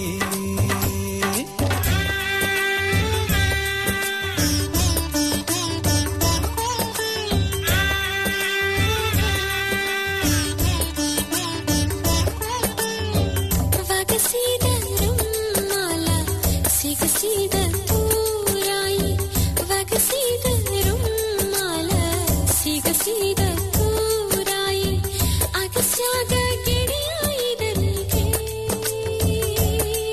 ವಗಸಿದ ರುಮಾಲ ಸಿಗಸಿದ ತೂರಾಯಿ ವಗಸಿದ ರುಮಾಲ ಸಿಗಸಿದ ತೂರಾಯಿ ಅಗಸ್ಯಾಗ ಗಿಣಿಯಾಯಿದನಿಗೆ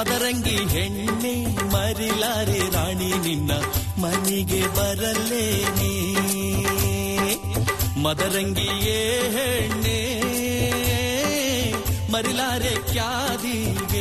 ಮದರಂಗಿ ಹೆಣ್ಣೆ ಮರಿಲಾರೆ ರಾಣಿ ನಿನ್ನ ಮನೆಗೆ ಬರಲೇನೆ ಮದರಂಗಿಯೇ ಹೆಣ್ಣೆ ಮರಿಲಾರೆ ಕ್ಯಾದಿಗೆ